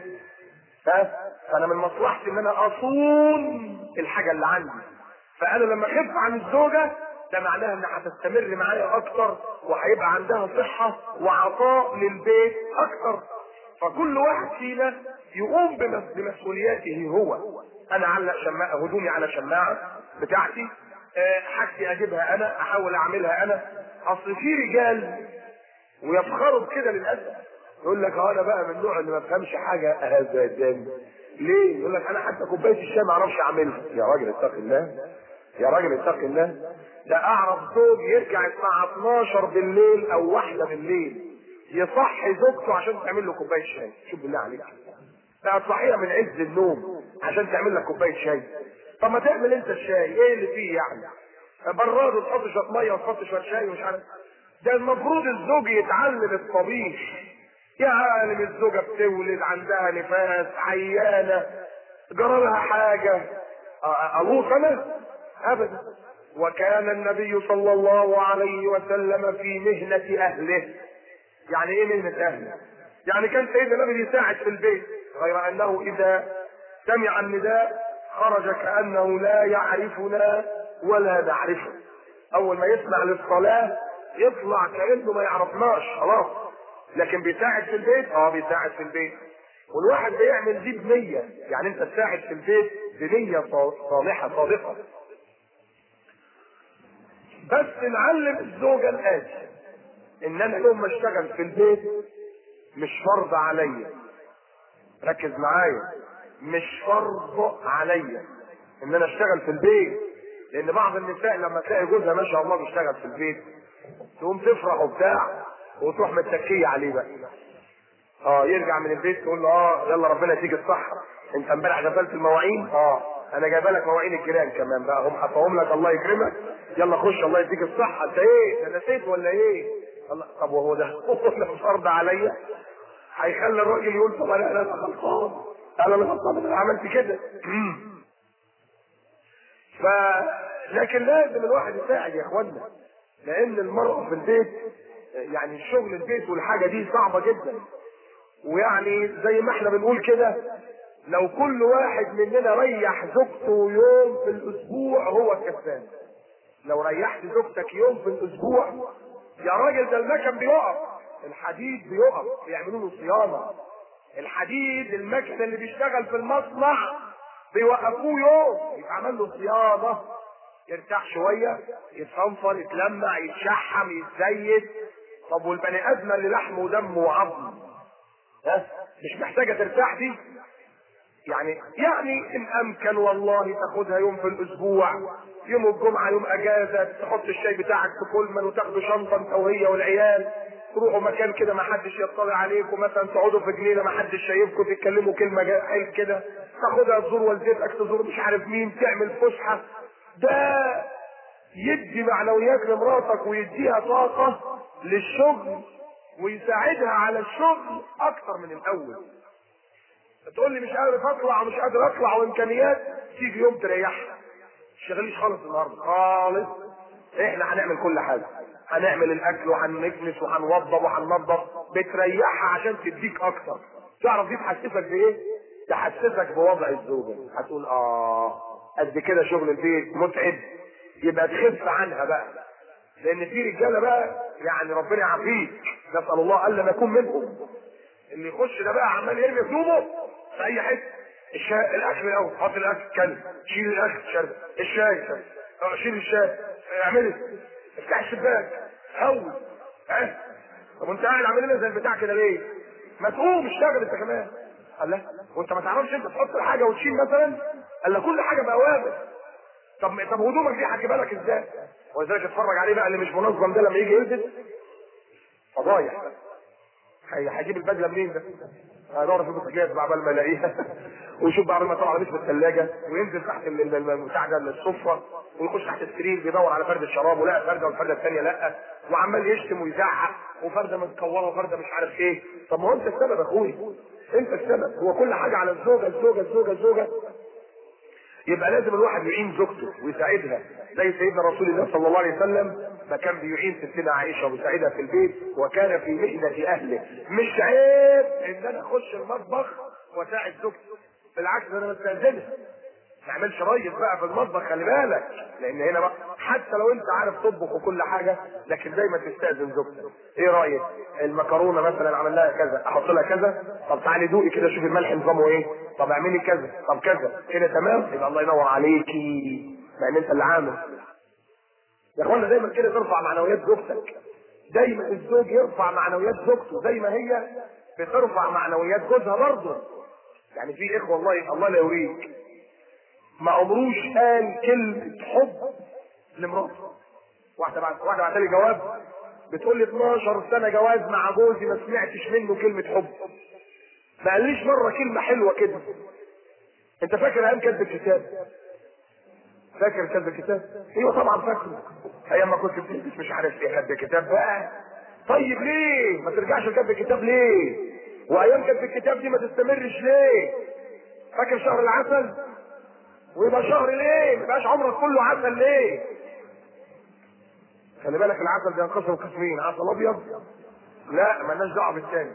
ها؟ فأنا من مصلحتي إن أنا أصون الحاجة اللي عندي فأنا لما أخف عن الزوجة ده معناها إنها هتستمر معايا أكتر وهيبقى عندها صحة وعطاء للبيت أكتر فكل واحد فينا يقوم بمس- بمسؤولياته هو انا اعلق شماعه هدومي على شماعه بتاعتي آه، حاجتي اجيبها انا احاول اعملها انا اصل في رجال ويفخروا بكده للاسف يقول لك اه انا بقى من النوع اللي ما بفهمش حاجه ابدا ليه؟ يقول لك انا حتى كوبايه الشاي ما اعرفش اعملها يا راجل اتق الله يا راجل اتق الله ده اعرف زوج يرجع الساعه 12 بالليل او واحدة بالليل يصحي زوجته عشان تعمل له كوبايه شاي شوف بالله عليك لا تصحيها من عز النوم عشان تعمل لك كوبايه شاي طب ما تعمل انت الشاي ايه اللي فيه يعني براد وتحط شويه ميه وتحط شويه شاي ومش عارف ده المفروض الزوج يتعلم الطبيخ يا عالم الزوجه بتولد عندها نفاس عيانه جرى لها حاجه اغوص انا ابدا وكان النبي صلى الله عليه وسلم في مهنه اهله يعني ايه مهنه اهله يعني كان سيدنا النبي يساعد في البيت غير انه اذا سمع النداء خرج كانه لا يعرفنا ولا نعرفه اول ما يسمع للصلاه يطلع كانه ما يعرفناش خلاص لكن بيساعد في البيت اه بيساعد في البيت والواحد بيعمل دي بنيه يعني انت تساعد في البيت بنيه صالحه صادقه بس نعلم الزوجه الاتي ان انا يوم ما اشتغل في البيت مش فرض عليا ركز معايا مش فرض عليا ان انا اشتغل في البيت لان بعض النساء لما تلاقي جوزها ما شاء الله بيشتغل في البيت تقوم تفرح وبتاع وتروح متكيه عليه بقى اه يرجع من البيت تقول له اه يلا ربنا يديك الصحه انت امبارح غسلت المواعين اه انا جايبه لك مواعين الجيران كمان بقى هم حطهم لك الله يكرمك يلا خش الله يديك الصحه انت ايه ده نسيت ولا ايه الله طب وهو ده هو ده فرض عليا هيخلي الراجل يقول طب انا انا غلطان انا اللي غلطان انا عملت كده ف لكن لازم الواحد يساعد يا اخوانا لان المرأة في البيت يعني شغل البيت والحاجة دي صعبة جدا ويعني زي ما احنا بنقول كده لو كل واحد مننا ريح زوجته يوم في الاسبوع هو الكسبان لو ريحت زوجتك يوم في الاسبوع يا راجل ده المكن بيقف الحديد بيقف بيعملوا له صيانه الحديد المكن اللي بيشتغل في المصنع بيوقفوه يوم يتعمل له صيانه يرتاح شويه يتصنفر يتلمع يتشحم يتزيت طب والبني ادم اللي لحمه ودمه وعظم ها مش محتاجه ترتاح دي يعني يعني ان امكن والله تاخدها يوم في الاسبوع يوم الجمعه يوم اجازه تحط الشاي بتاعك في كولمان وتاخدوا شنطه انت وهي والعيال تروحوا مكان كده ما حدش يطلع عليكم مثلا تقعدوا في جنينه ما حدش شايفكم تتكلموا كلمه حلو كده تاخدها تزور والدتك تزور مش عارف مين تعمل فسحه ده يدي معنويات لمراتك ويديها طاقه للشغل ويساعدها على الشغل اكتر من الاول تقول لي مش قادر اطلع ومش قادر اطلع وامكانيات تيجي يوم تريحها شغليش خالص النهارده خالص احنا هنعمل كل حاجه هنعمل الاكل وهنكنس وهنوضب وهننظف بتريحها عشان تديك اكتر تعرف دي تحسسك بايه تحسسك بوضع الزوجه هتقول اه قد كده شغل البيت متعب يبقى تخف عنها بقى لان في رجاله بقى يعني ربنا يعافيك نسال الله الا نكون منهم اللي يخش ده بقى عمال يرمي هدومه في اي حته الشاي الاكل الاول حط الاكل كلب شيل الاكل شرب الشاي شرب اه شيل الشاي اعملي افتح الشباك هول اه طب وانت قاعد عامل لنا زي البتاع كده ليه؟ ما تقوم اشتغل انت كمان قال لا وانت ما تعرفش انت تحط الحاجه وتشيل مثلا قال لا كل حاجه بأوامر طب طب هدومك دي هتجيبها لك ازاي؟ ولذلك اتفرج عليه بقى اللي مش منظم ده لما يجي يلبس فضايح هيجيب البدله منين ده؟ هيدور في البوتاجاز بقى قبل ما يلاقيها ويشوف بقى قبل ما يطلع مش في الثلاجه وينزل تحت بتاع ده السفره ويخش تحت السرير بيدور على فرد الشراب ولا فرده والفرده الثانيه لا وعمال يشتم ويزعق وفرده متكوره وفرده مش عارف ايه طب ما هو انت السبب يا اخوي انت السبب هو كل حاجه على الزوجه الزوجه الزوجه الزوجه يبقى لازم الواحد يعين زوجته ويساعدها زي سيدنا رسول الله صلى الله عليه وسلم ما كان بيعين ستنا عائشه ويساعدها في البيت وكان في مهنه اهله مش عيب ان انا اخش المطبخ واساعد زوجتي بالعكس ده انا بستاذنها ما تعملش ريس بقى في المطبخ خلي بالك لان هنا بقى حتى لو انت عارف تطبخ وكل حاجه لكن دايما تستاذن زوجتك ايه رايك المكرونه مثلا عمل لها كذا احط لها كذا طب تعالي دوقي كده شوفي الملح نظامه ايه طب اعملي كذا طب كذا كده تمام يبقى الله ينور عليكي لان انت اللي عامل يا اخوانا دايما كده ترفع معنويات زوجتك دايما الزوج يرفع معنويات زوجته زي ما هي بترفع معنويات جوزها برضه يعني في اخوه والله الله لا يوريك ما عمروش قال كلمة حب لمراته واحدة بعد واحدة بعت لي جواب بتقول لي 12 سنة جواز مع جوزي ما سمعتش منه كلمة حب ما قاليش مرة كلمة حلوة كده انت فاكر ايام كاتب الكتاب فاكر كاتب الكتاب ايوه طبعا فاكره ايام ما كنت بتلبس مش عارف ايه كاتب الكتاب بقى طيب ليه ما ترجعش لكاتب الكتاب ليه وايام كاتب الكتاب دي ما تستمرش ليه فاكر شهر العسل ويبقى شهر ليه؟ ما يبقاش عمرك كله عسل ليه؟ خلي بالك العسل ده ينقسم قسمين عسل ابيض لا مالناش دعوه بالثاني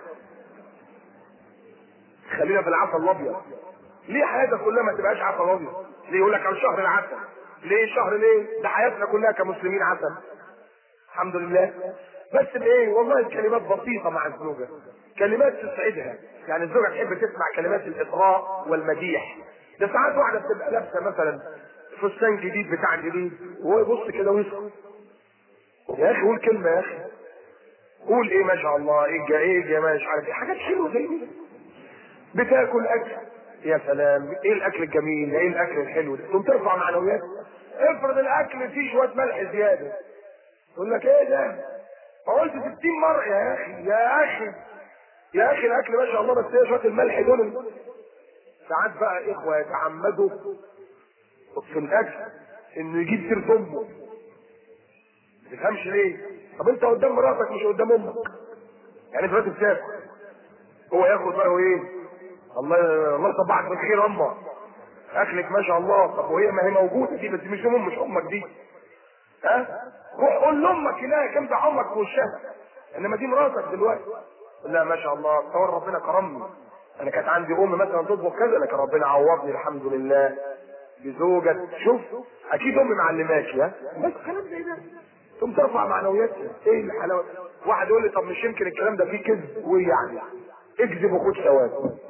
خلينا في العسل الابيض ليه حياتك كلها ما تبقاش عسل ابيض؟ ليه يقول لك عن شهر العسل؟ ليه شهر ليه؟ ده حياتنا كلها كمسلمين عسل الحمد لله بس بايه؟ والله الكلمات بسيطه مع الزوجه كلمات تسعدها يعني الزوجه تحب تسمع كلمات الاطراء والمديح ده ساعات واحده بتبقى لابسه مثلا فستان جديد بتاع جديد وهو يبص كده ويسكت يا اخي قول كلمه يا اخي قول ايه ما شاء الله ايه الج- ايه الجمال مش عارف ايه حاجات حلوه زي دي بتاكل اكل يا سلام ايه الاكل الجميل ايه الاكل الحلو ده تقوم ترفع معنويات افرض الاكل فيه شويه ملح زياده يقول لك ايه ده قلت 60 مره يا اخي يا اخي يا اخي الاكل ما شاء الله بس هي شويه الملح دول ساعات بقى اخوه يتعمدوا في الاكل انه يجيب سيره امه ما تفهمش ليه طب انت قدام مراتك مش قدام امك يعني انت دلوقتي بتاكل هو ياخد بقى ايه الله الله يصبحك بالخير امه اكلك ما شاء الله طب وهي ما هي موجوده دي بس مش ام مش امك دي ها روح قول لامك هناك انت امك في وشها انما دي مراتك دلوقتي لا ما شاء الله تصور ربنا كرمني انا كانت عندي ام مثلا تطبخ كذا لكن ربنا عوضني الحمد لله بزوجة شوف اكيد امي معلماكي ها بس كلام زي ده ثم ترفع معنوياتها ايه الحلاوه واحد يقول لي طب مش يمكن الكلام ده فيه كذب وايه يعني اكذب وخد ثواب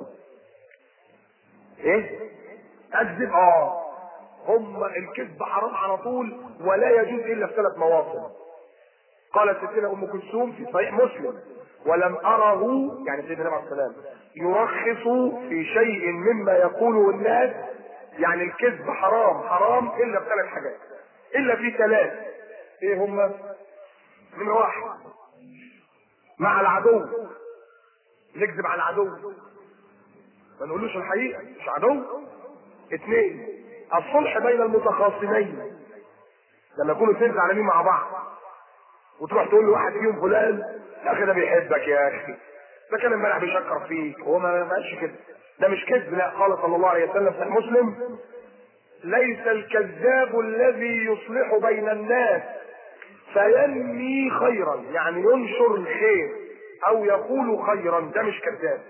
ايه اكذب اه هم الكذب حرام على طول ولا يجوز الا في ثلاث مواطن قالت ستنا ام كلثوم في صحيح مسلم ولم اره يعني سيدنا النبي عليه السلام يرخص في شيء مما يقوله الناس يعني الكذب حرام حرام الا بثلاث حاجات الا في ثلاث ايه هم من واحد مع العدو نكذب على العدو ما نقولوش الحقيقه مش عدو اثنين الصلح بين المتخاصمين لما يكونوا اثنين زعلانين مع بعض وتروح تقول لواحد فيهم فلان يا اخي ده بيحبك يا اخي ده كان امبارح بيشكر فيك هو ما ما قالش كده ده مش كذب لا قال صلى الله عليه وسلم في مسلم ليس الكذاب الذي يصلح بين الناس فينمي خيرا يعني ينشر الخير او يقول خيرا ده مش كذاب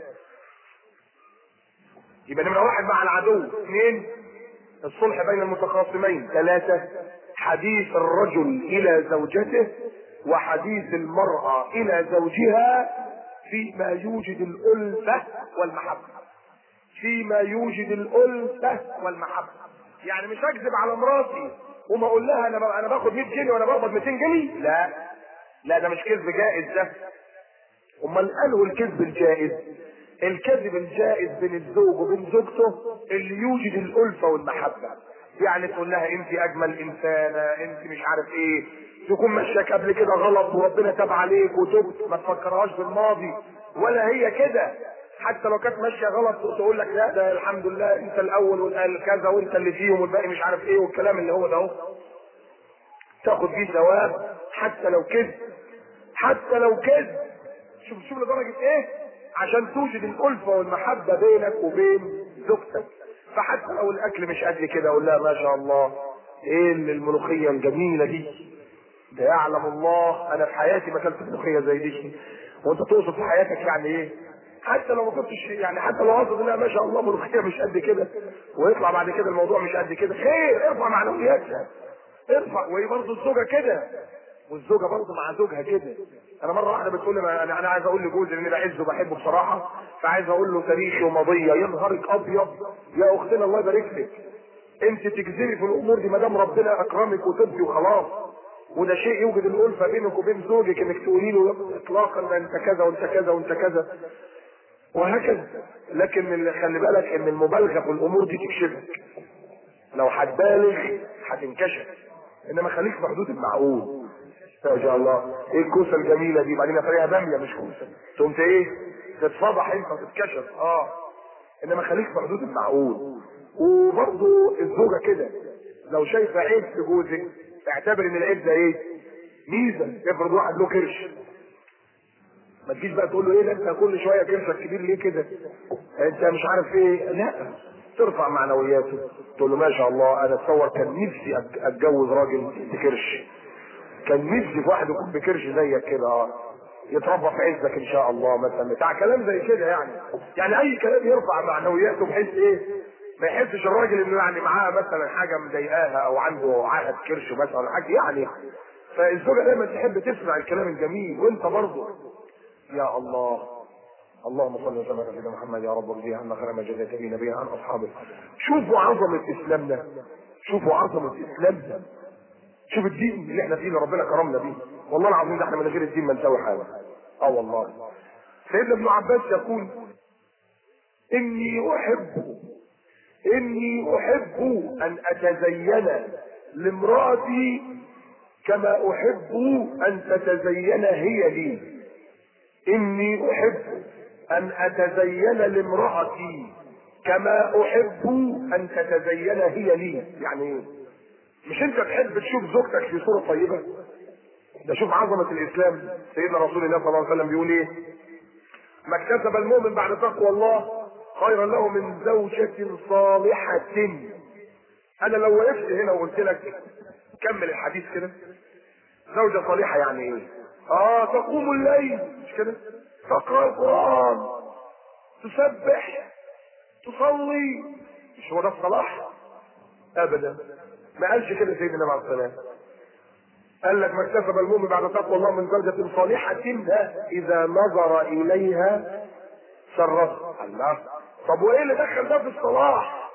يبقى نمرة واحد مع العدو اثنين الصلح بين المتخاصمين ثلاثة حديث الرجل إلى زوجته وحديث المرأة إلى زوجها فيما يوجد الألفة والمحبة فيما يوجد الألفة والمحبة يعني مش هكذب على مراتي وما اقول لها انا انا باخد 100 جنيه وانا بقبض 200 جنيه لا لا ده مش كذب جائز ده امال قالوا الكذب الجائز الكذب الجائز بين الزوج وبين زوجته اللي يوجد الألفة والمحبة يعني تقول لها انت اجمل انسانة انت مش عارف ايه تكون ماشيك قبل كده غلط وربنا تاب عليك وتبت ما تفكرهاش بالماضي ولا هي كده حتى لو كانت ماشيه غلط تقول لك لا ده الحمد لله انت الاول والقال كذا وانت اللي فيهم والباقي مش عارف ايه والكلام اللي هو ده اهو تاخد فيه ثواب حتى لو كذب حتى لو كذب شوف شوف لدرجه ايه عشان توجد الألفة والمحبة بينك وبين زوجتك فحتى لو الأكل مش قد كده أقول لها ما شاء الله إيه الملوخية الجميلة دي ده يعلم الله أنا في حياتي ما أكلت ملوخية زي دي وأنت تقصد في حياتك يعني إيه حتى لو ما كنتش يعني حتى لو قصد لا ما شاء الله ملوخية مش قد كده ويطلع بعد كده الموضوع مش قد كده خير ارفع معنوياتها ارفع وهي برضه الزوجة كده والزوجه برضه مع زوجها كده انا مره واحده بتقول لي ما انا انا عايز اقول لجوزي اني بعزه وبحبه بصراحه فعايز اقول له تاريخي وماضيه يا نهارك ابيض يا اختنا الله يبارك لك انت تجزري في الامور دي ما دام ربنا اكرمك وتبكي وخلاص وده شيء يوجد الالفه بينك وبين زوجك انك تقولي له اطلاقا ما انت كذا وانت كذا وانت كذا وهكذا لكن اللي خلي بالك ان المبالغه في الامور دي تكشفك لو هتبالغ هتنكشف انما خليك في حدود المعقول ما شاء الله ايه الكوسه الجميله دي بعدين افريها باميه مش كوسه تقوم ايه تتفضح انت وتتكشف اه انما خليك في حدود المعقول وبرضه الزوجه كده لو شايفه عيب في جوزك اعتبر ان العيب ده ايه ميزه افرض واحد له كرش ما تجيش بقى تقول له ايه ده انت كل شويه كرشك كبير ليه كده انت مش عارف ايه لا ترفع معنوياته تقول له ما شاء الله انا اتصور كان نفسي اتجوز راجل بكرش كان نفسي في واحد يكون بكرش زيك كده يتربى في عزك ان شاء الله مثلا بتاع كلام زي كده يعني يعني اي كلام يرفع معنوياته بحيث ايه ما يحسش الراجل انه يعني معاه مثلا حاجه مضايقاها او عنده عهد كرش مثلا ولا حاجه يعني فالزوجه دايما تحب تسمع الكلام الجميل وانت برضه يا الله اللهم صل وسلم على سيدنا محمد يا رب وارضي عنا خير ما جزيت به نبينا عن اصحابه شوفوا عظمه اسلامنا شوفوا عظمه اسلامنا شوف الدين اللي احنا فيه اللي ربنا كرمنا بيه والله العظيم ده احنا من غير الدين ما نسوي حاجه اه والله سيدنا ابن عباس يقول اني احب اني احب ان اتزين لامرأتي كما احب ان تتزين هي لي اني احب ان اتزين لامرأتي كما احب ان تتزين هي لي يعني ايه مش انت تحب تشوف زوجتك في صورة طيبة ده شوف عظمة الاسلام سيدنا رسول الله صلى الله عليه وسلم بيقول ايه ما اكتسب المؤمن بعد تقوى الله خيرا له من زوجة صالحة انا لو وقفت هنا وقلت لك كمل الحديث كده زوجة صالحة يعني ايه اه تقوم الليل مش كده تقرأ القرآن تسبح تصلي مش هو ده الصلاح ابدا ما قالش كده سيدنا النبي عليه الصلاه قال لك ما اكتسب المؤمن بعد تقوى الله من زوجة صالحة إذا نظر إليها سرته الله طب وإيه اللي دخل ده في الصلاح؟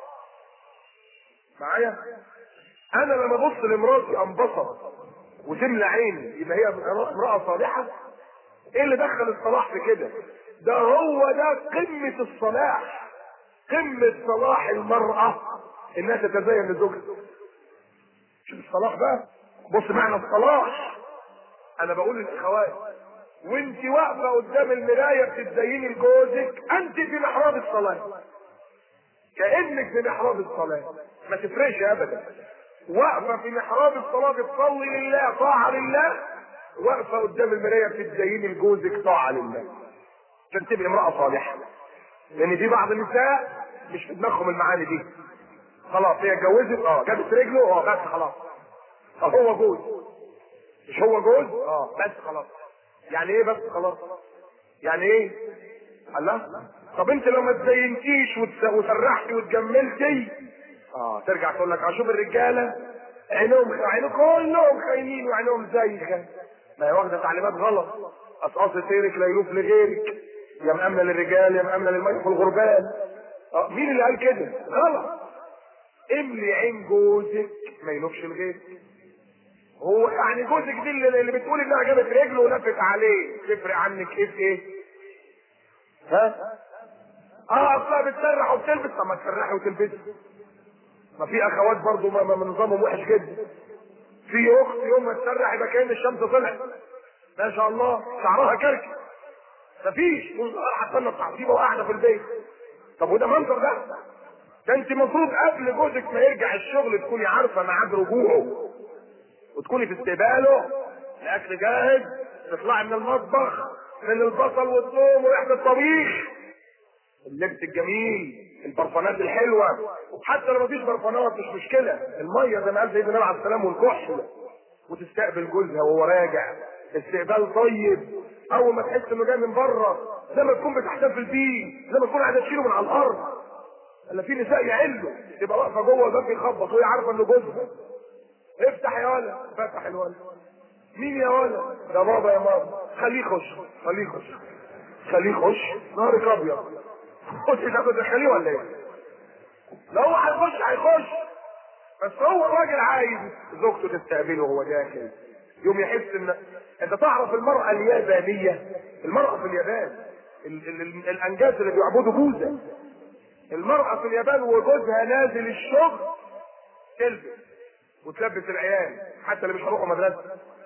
معايا؟ أنا لما أبص لمراتي أنبسط وتملى عيني يبقى هي امرأة صالحة؟ إيه اللي دخل الصلاح في كده؟ ده هو ده قمة الصلاح قمة صلاح المرأة إنها تتزين لزوجها شوف الصلاح بقى بص معنى الصلاح انا بقول للاخوات وانت واقفه قدام المرايه بتتزيني لجوزك انت في محراب الصلاه كانك في محراب الصلاه ما تفرقش ابدا واقفه في محراب الصلاه بتصلي لله طاعه لله واقفه قدام المرايه بتتزيني لجوزك طاعه لله عشان تبقي امراه صالحه لان في بعض النساء مش في دماغهم المعاني دي خلاص هي اتجوزت اه جابت رجله اه بس خلاص هو جوز مش هو جوز اه بس خلاص يعني ايه بس خلاص يعني ايه الله طب انت لو ما تزينتيش وتس- وسرحتي وتجملتي اه ترجع تقول لك اشوف الرجاله عينهم عينهم كلهم خاينين وعينهم زي ما هي واخده تعليمات غلط اصقاص سيرك لا يلوف لغيرك يا مأمنة للرجال يا مأمنة للميت والغربان اه مين اللي قال كده غلط املي عين جوزك ما يلوفش لغيرك هو يعني جوزك دي اللي, اللي بتقول انها جابت رجله ولفت عليه تفرق عنك ايه في ايه؟ ها؟ اه اصلا بتسرح وبتلبس طب ما تسرحي وتلبسي ما في اخوات برضه ما ما- ما نظامهم وحش جدا في اخت يوم ما تسرح يبقى كان الشمس طلعت ما شاء الله شعرها كركب مفيش منظر حتى لنا التعصيبه وقاعده في البيت طب وده منظر ده ده انت المفروض قبل جوزك ما يرجع الشغل تكوني عارفه ميعاد رجوعه وتكوني في استقباله الاكل جاهز تطلعي من المطبخ من البصل والثوم وريحه الطبيخ اللبس الجميل البرفانات الحلوه حتى لو مفيش برفانات مش مشكله الميه زي ما قال سيدنا النبي عليه السلام والكحل وتستقبل جوزها وهو راجع استقبال طيب اول ما تحس انه جاي من بره زي ما تكون بتحتفل بيه زي ما تكون عايزه تشيله من على الارض الا في نساء يعلوا تبقى واقفه جوه الباب بيخبط وهي عارفه انه جوزها افتح يا ولد فتح الولد مين يا ولد ده بابا يا ماما خليه يخش خليه يخش خليه يخش نهارك ابيض خش مش هتدخليه ولا ايه لو هو هيخش هيخش بس هو الراجل عايز زوجته تستقبله وهو داخل يوم يحس ان انت تعرف المرأة اليابانية المرأة في اليابان ال... ال... ال... الانجاز اللي بيعبدوا بوذا المرأة في اليابان وجوزها نازل الشغل تلبس وتلبس العيال حتى اللي مش هيروحوا مدرسة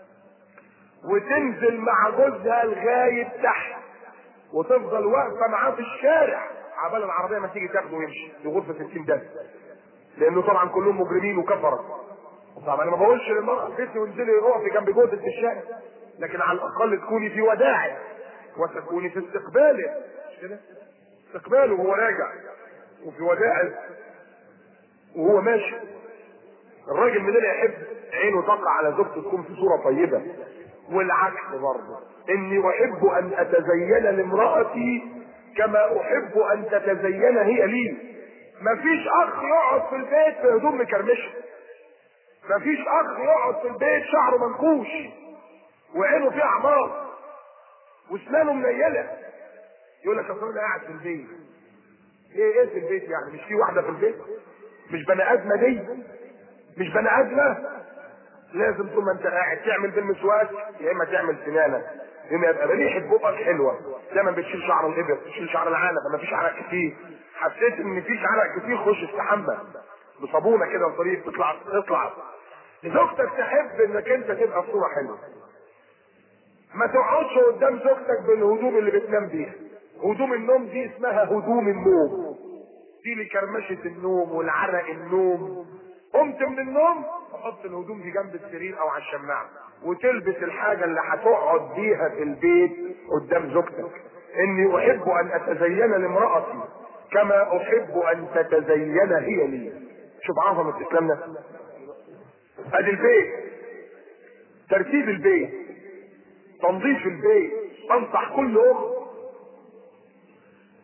وتنزل مع جوزها لغاية تحت وتفضل واقفة معاه في الشارع عبال العربية ما تيجي تاخده ويمشي في غرفة 60 دم لأنه طبعا كلهم مجرمين وكفرة طبعا انا ما بقولش للمرأة بيتي وانزلي اقفي جنب جوزك في الشارع لكن على الأقل تكوني في وداعه وتكوني في استقباله مش كده؟ استقباله وهو راجع وفي وداعه وهو ماشي الراجل مننا يحب عينه تقع على زوجته تكون في صورة طيبة والعكس برضه اني احب ان اتزين لامرأتي كما احب ان تتزين هي لي مفيش اخ يقعد في البيت في هدوم مكرمشه مفيش اخ يقعد في البيت شعره منكوش وعينه فيها اعمار واسنانه منيله يقول لك اصل انا قاعد في البيت ايه ايه في البيت يعني مش في واحده في البيت مش بني ادمه دي مش بني ادمه لازم طول ما انت قاعد تعمل بالمسواك يا اما تعمل سنانك يا اما يبقى ريحه بقك حلوه دايما بتشيل شعر الابط بتشيل شعر العنب ما فيش عرق كتير حسيت ان فيش عرق كتير خش استحمى بصابونه كده وطريق تطلع تطلع زوجتك تحب انك انت تبقى في صوره حلوه ما تقعدش قدام زوجتك بالهدوم اللي بتنام بيها هدوم النوم دي اسمها هدوم النوم دي لكرمشة النوم والعرق النوم قمت من النوم تحط الهدوم دي جنب السرير او على الشماعة وتلبس الحاجة اللي هتقعد بيها في البيت قدام زوجتك اني احب ان اتزين لامرأتي كما احب ان تتزين هي لي شوف عظمة اسلامنا ادي البيت ترتيب البيت تنظيف البيت انصح كل اخت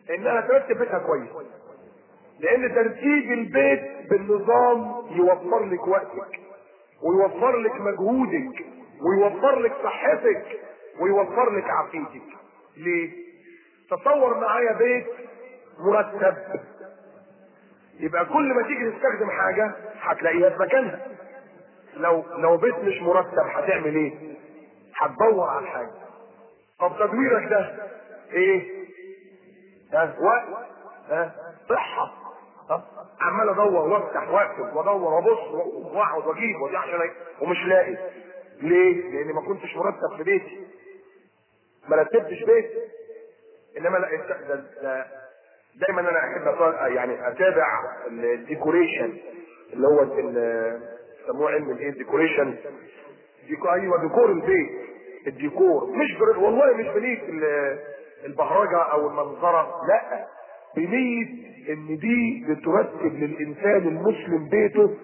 انها ترتب بيتها كويس لان ترتيب البيت بالنظام يوفر لك وقتك ويوفر لك مجهودك ويوفر لك صحتك ويوفر لك عافيتك ليه تصور معايا بيت مرتب يبقى كل ما تيجي تستخدم حاجة هتلاقيها في مكانها لو لو بيت مش مرتب هتعمل ايه هتدور على الحاجة طب تدويرك ده ايه ها وقت ها صحة ها عمال ادور وافتح واكتب وادور وابص واقعد واجيب ودي عشان أ- ومش لاقي ليه؟ لاني ما كنتش مرتب في بيتي ما رتبتش بيتي انما لا الت- ده ده دايما انا احب أط- يعني اتابع الديكوريشن اللي هو ال- يسموه علم الايه الديكوريشن ديكو ايوه ديكور البيت الديكور مش بر... والله مش بنيه ال- البهرجه او المنظره لا بنيه ان دي بترتب للانسان المسلم بيته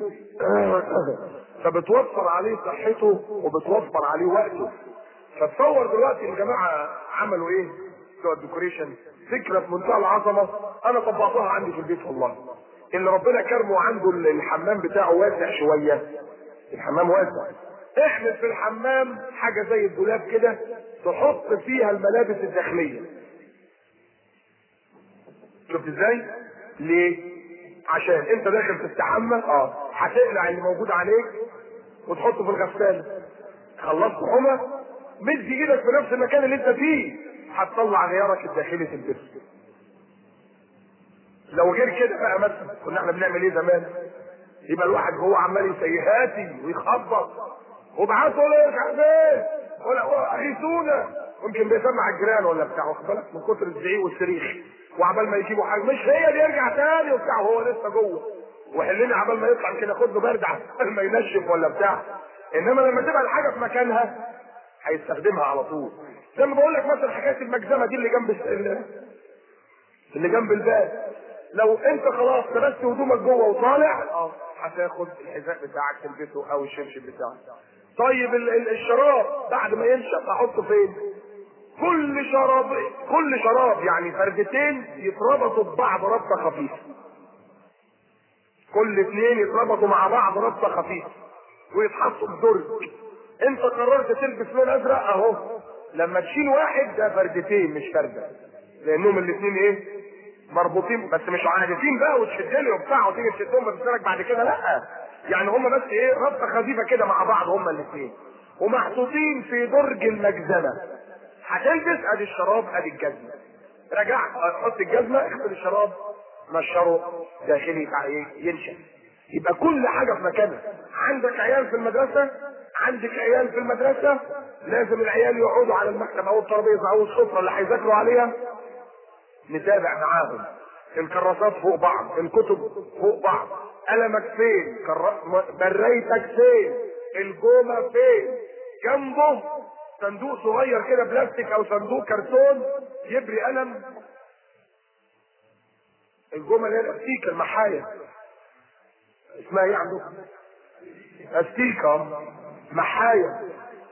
فبتوفر عليه صحته وبتوفر عليه وقته فتصور دلوقتي الجماعه عملوا ايه بتوع الديكوريشن فكره في منتهى العظمه انا طبقتها عندي في البيت والله اللي ربنا كرمه عنده الحمام بتاعه واسع شويه الحمام واسع احمل في الحمام حاجه زي الدولاب كده تحط فيها الملابس الداخليه شفت ازاي ليه عشان انت داخل تستحمى اه هتقلع اللي موجود عليك وتحطه في الغساله خلصت حمى مد ايدك في نفس المكان اللي انت فيه هتطلع غيارك الداخلي تلبسه لو غير كده بقى مثلا كنا احنا بنعمل ايه زمان يبقى الواحد هو عمال يسيهاتي ويخبط وابعتوا له مش عارف ايه ولا اغيثونا ممكن بيسمع الجيران ولا بتاع واخد بالك من كتر الزعيق والصريخ وعبال ما يجيبوا حاجه مش هي اللي يرجع تاني وبتاع وهو لسه جوه وحلنا عبال ما يطلع كده خد له برد عبال ما ينشف ولا بتاع انما لما تبقى الحاجه في مكانها هيستخدمها على طول زي ما بقول لك مثلا حكايه المجزمه دي اللي جنب الس- اللي جنب الباب لو انت خلاص لبست هدومك جوه وطالع اه هتاخد الحذاء بتاعك تلبسه او الشبشب بتاعك طيب ال- ال- الشراب بعد ما ينشف احطه فين كل شراب كل شراب يعني فردتين يتربطوا ببعض ربطه خفيفه كل اثنين يتربطوا مع بعض ربطه خفيفه ويتحطوا في درج انت قررت تلبس لون ازرق اهو لما تشيل واحد ده فردتين مش فرده لانهم الاثنين ايه مربوطين بس مش عادتين بقى وتشد لي وبتاع وتيجي تشدهم بتسالك بعد كده لا يعني هم بس ايه ربطه خفيفه كده مع بعض هم الاثنين ومحطوطين في درج المجزمه هتلبس ادي الشراب ادي الجزمه رجعت حط الجزمه اغسل الشراب نشره داخلي بتاع ايه ينشف يبقى كل حاجه في مكانها عندك عيال في المدرسه عندك عيال في المدرسه لازم العيال يقعدوا على المكتب او الترابيزه او السفره اللي هيذاكروا عليها نتابع معاهم الكراسات فوق بعض الكتب فوق بعض قلمك فين كر... بريتك فين الجومه فين جنبه صندوق صغير كده بلاستيك او صندوق كرتون يبري قلم الجمل اللي هي الاستيكه المحايا اسمها ايه عندكم؟ استيكه محايا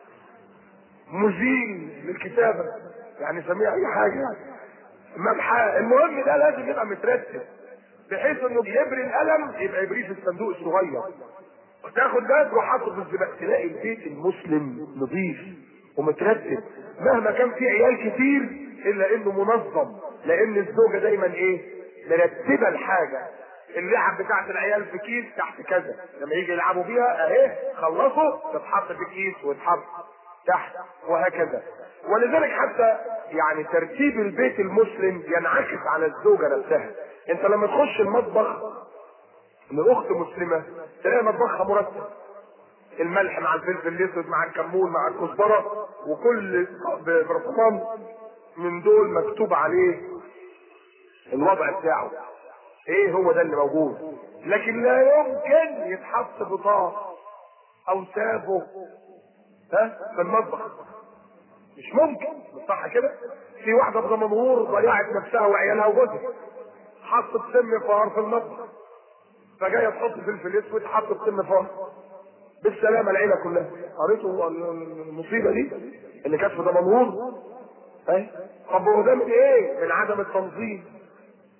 مزيل للكتابه يعني سميها اي حاجه يعني مبحى المهم ده لازم يبقى مترتب بحيث انه بيبري القلم يبقى يبريه في الصندوق الصغير وتاخد ده تروح حاطه في الزباله تلاقي البيت المسلم نظيف ومترتب مهما كان فيه عيال كتير الا انه منظم لان الزوجه دايما ايه مرتبه الحاجه اللعب بتاعت العيال في كيس تحت كذا لما يجي يلعبوا بيها اهي خلصوا تتحط في كيس وتحط تحت وهكذا ولذلك حتى يعني ترتيب البيت المسلم ينعكس على الزوجه نفسها انت لما تخش المطبخ من اخت مسلمه تلاقي مطبخها مرتب الملح مع الفلفل الاسود مع الكمون مع الكزبره وكل برطمان من دول مكتوب عليه الوضع بتاعه ايه هو ده اللي موجود لكن لا يمكن يتحط بطاق او سابه ها في المطبخ مش ممكن مش صح كده في واحده في دمنهور ضيعت نفسها وعيالها وجوزها حطت سم فار في المطبخ فجايه تحط فلفل اسود حطت سم فار بالسلامه العيله كلها قريتوا المصيبه دي اللي كانت في دمنهور اهي طب هو ده من ايه؟ من عدم التنظيم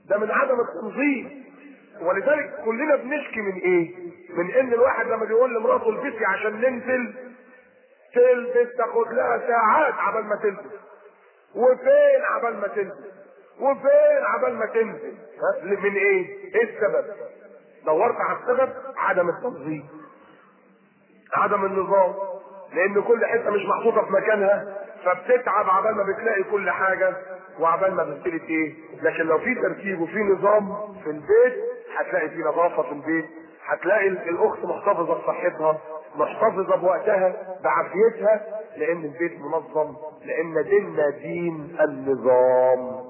ده من عدم التنظيم ولذلك كلنا بنشكي من ايه من ان الواحد لما بيقول لمراته البسي عشان ننزل تلبس تاخد لها ساعات عبال ما تلبس وفين عبال ما تنزل وفين عبال ما تنزل ها؟ من ايه ايه السبب دورت على السبب عدم التنظيم عدم النظام لان كل حته مش محطوطه في مكانها فبتتعب عبال ما بتلاقي كل حاجه وعبال ما بتبتدي ايه لكن لو في ترتيب وفي نظام في البيت هتلاقي في نظافه في البيت هتلاقي الاخت محتفظه بصحتها محتفظه بوقتها بعافيتها لان البيت منظم لان ديننا دين النظام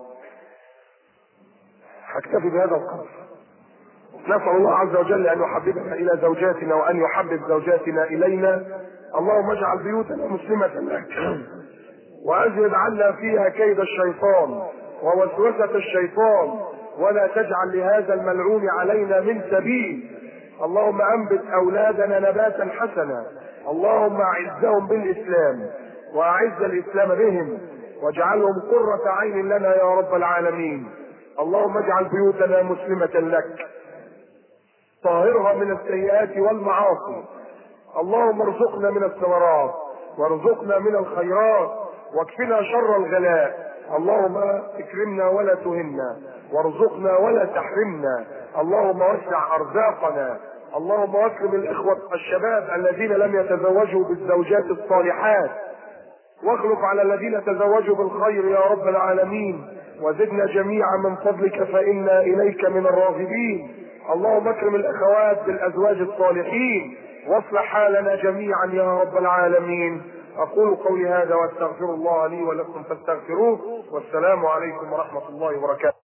هكتفي بهذا القدر نسأل الله عز وجل أن يحببنا إلى زوجاتنا وأن يحبب زوجاتنا إلينا اللهم اجعل بيوتنا مسلمة لك وأذهب عنا فيها كيد الشيطان ووسوسة الشيطان ولا تجعل لهذا الملعون علينا من سبيل اللهم أنبت أولادنا نباتا حسنا اللهم أعزهم بالإسلام وأعز الإسلام بهم واجعلهم قرة عين لنا يا رب العالمين اللهم اجعل بيوتنا مسلمة لك طهرها من السيئات والمعاصي اللهم ارزقنا من الثمرات وارزقنا من الخيرات واكفنا شر الغلاء اللهم اكرمنا ولا تهنا وارزقنا ولا تحرمنا اللهم وسع ارزاقنا اللهم اكرم الاخوه الشباب الذين لم يتزوجوا بالزوجات الصالحات واخلف على الذين تزوجوا بالخير يا رب العالمين وزدنا جميعا من فضلك فانا اليك من الراغبين اللهم اكرم الاخوات بالازواج الصالحين واصلح حالنا جميعا يا رب العالمين اقول قولي هذا واستغفر الله لي ولكم فاستغفروه والسلام عليكم ورحمه الله وبركاته